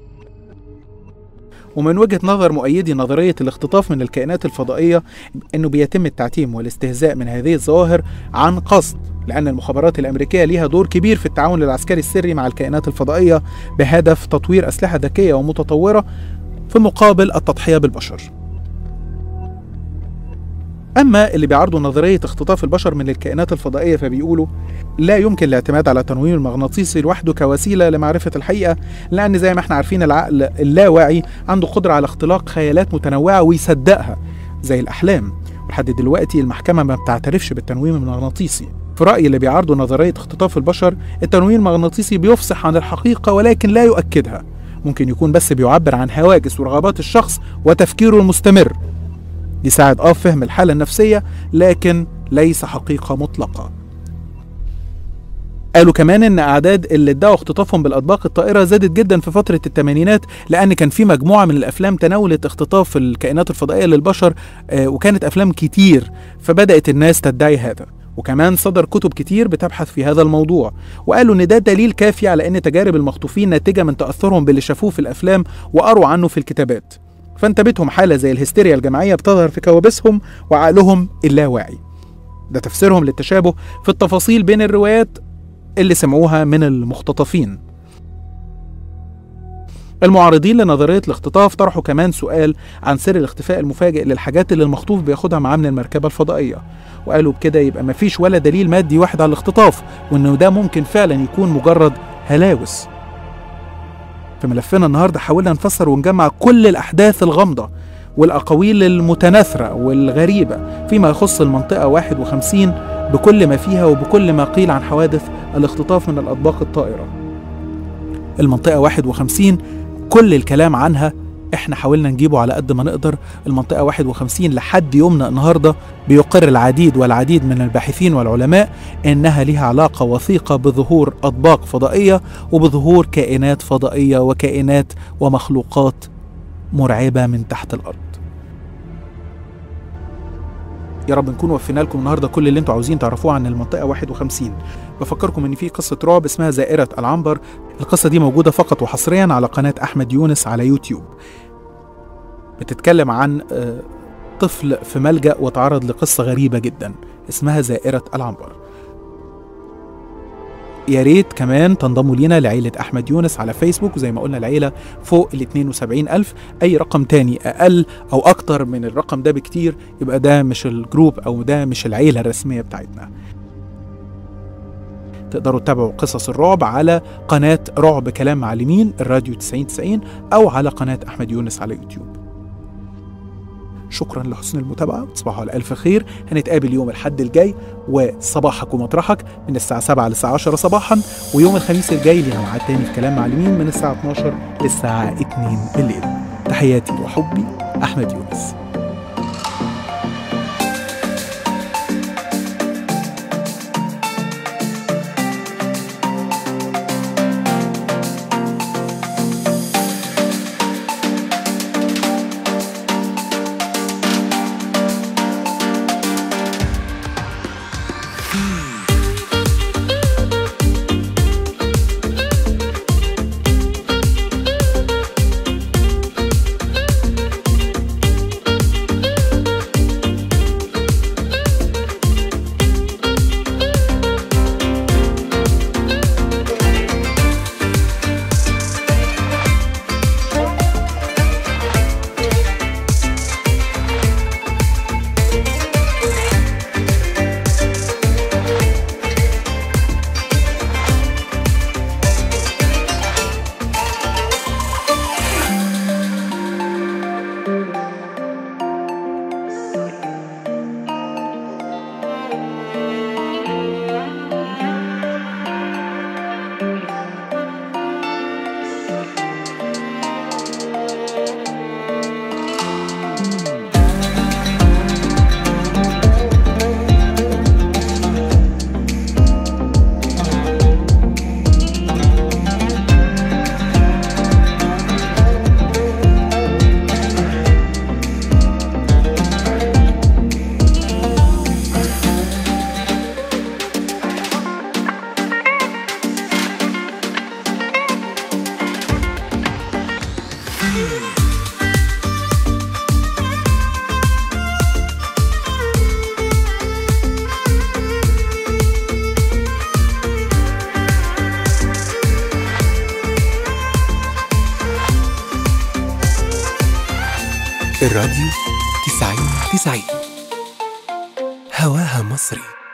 ومن وجهة نظر مؤيدي نظرية الاختطاف من الكائنات الفضائية انه بيتم التعتيم والاستهزاء من هذه الظواهر عن قصد لأن المخابرات الأمريكية ليها دور كبير في التعاون العسكري السري مع الكائنات الفضائية بهدف تطوير أسلحة ذكية ومتطورة في مقابل التضحية بالبشر. أما اللي بيعارضوا نظرية اختطاف البشر من الكائنات الفضائية فبيقولوا لا يمكن الاعتماد على التنويم المغناطيسي لوحده كوسيلة لمعرفة الحقيقة لأن زي ما احنا عارفين العقل اللاواعي عنده قدرة على اختلاق خيالات متنوعة ويصدقها زي الأحلام ولحد دلوقتي المحكمة ما بتعترفش بالتنويم المغناطيسي في رأي اللي بيعارضوا نظرية اختطاف البشر التنويم المغناطيسي بيفصح عن الحقيقة ولكن لا يؤكدها ممكن يكون بس بيعبر عن هواجس ورغبات الشخص وتفكيره المستمر يساعد اه في فهم الحالة النفسية لكن ليس حقيقة مطلقة قالوا كمان ان اعداد اللي ادعوا اختطافهم بالاطباق الطائره زادت جدا في فتره الثمانينات لان كان في مجموعه من الافلام تناولت اختطاف الكائنات الفضائيه للبشر آه وكانت افلام كتير فبدات الناس تدعي هذا وكمان صدر كتب كتير بتبحث في هذا الموضوع وقالوا ان ده دليل كافي على ان تجارب المخطوفين ناتجه من تاثرهم باللي شافوه في الافلام وقروا عنه في الكتابات فانتابتهم حاله زي الهستيريا الجماعيه بتظهر في كوابيسهم وعقلهم اللاواعي ده تفسيرهم للتشابه في التفاصيل بين الروايات اللي سمعوها من المختطفين المعارضين لنظرية الاختطاف طرحوا كمان سؤال عن سر الاختفاء المفاجئ للحاجات اللي المخطوف بياخدها معاه من المركبة الفضائية وقالوا بكده يبقى مفيش ولا دليل مادي واحد على الاختطاف وانه ده ممكن فعلا يكون مجرد هلاوس في ملفنا النهارده حاولنا نفسر ونجمع كل الاحداث الغامضه والاقاويل المتناثره والغريبه فيما يخص المنطقه 51 بكل ما فيها وبكل ما قيل عن حوادث الاختطاف من الاطباق الطائره. المنطقه 51 كل الكلام عنها احنا حاولنا نجيبه على قد ما نقدر المنطقة 51 لحد يومنا النهاردة بيقر العديد والعديد من الباحثين والعلماء انها لها علاقة وثيقة بظهور اطباق فضائية وبظهور كائنات فضائية وكائنات ومخلوقات مرعبة من تحت الارض يا رب نكون وفينا لكم النهارده كل اللي انتوا عاوزين تعرفوه عن المنطقه 51 بفكركم ان في قصه رعب اسمها زائره العنبر القصه دي موجوده فقط وحصريا على قناه احمد يونس على يوتيوب بتتكلم عن طفل في ملجا وتعرض لقصه غريبه جدا اسمها زائره العنبر ويا ريت كمان تنضموا لينا لعيلة أحمد يونس على فيسبوك وزي ما قلنا العيلة فوق ال 72 ألف أي رقم تاني أقل أو أكتر من الرقم ده بكتير يبقى ده مش الجروب أو ده مش العيلة الرسمية بتاعتنا تقدروا تتابعوا قصص الرعب على قناة رعب كلام معلمين الراديو 9090 أو على قناة أحمد يونس على يوتيوب شكرا لحسن المتابعة وتصبحوا على ألف خير هنتقابل يوم الحد الجاي وصباحك ومطرحك من الساعة 7 للساعة 10 صباحا ويوم الخميس الجاي لنا ميعاد تاني في كلام معلمين من الساعة 12 للساعة 2 بالليل تحياتي وحبي أحمد يونس الراديو تسعين تسعين هواها مصري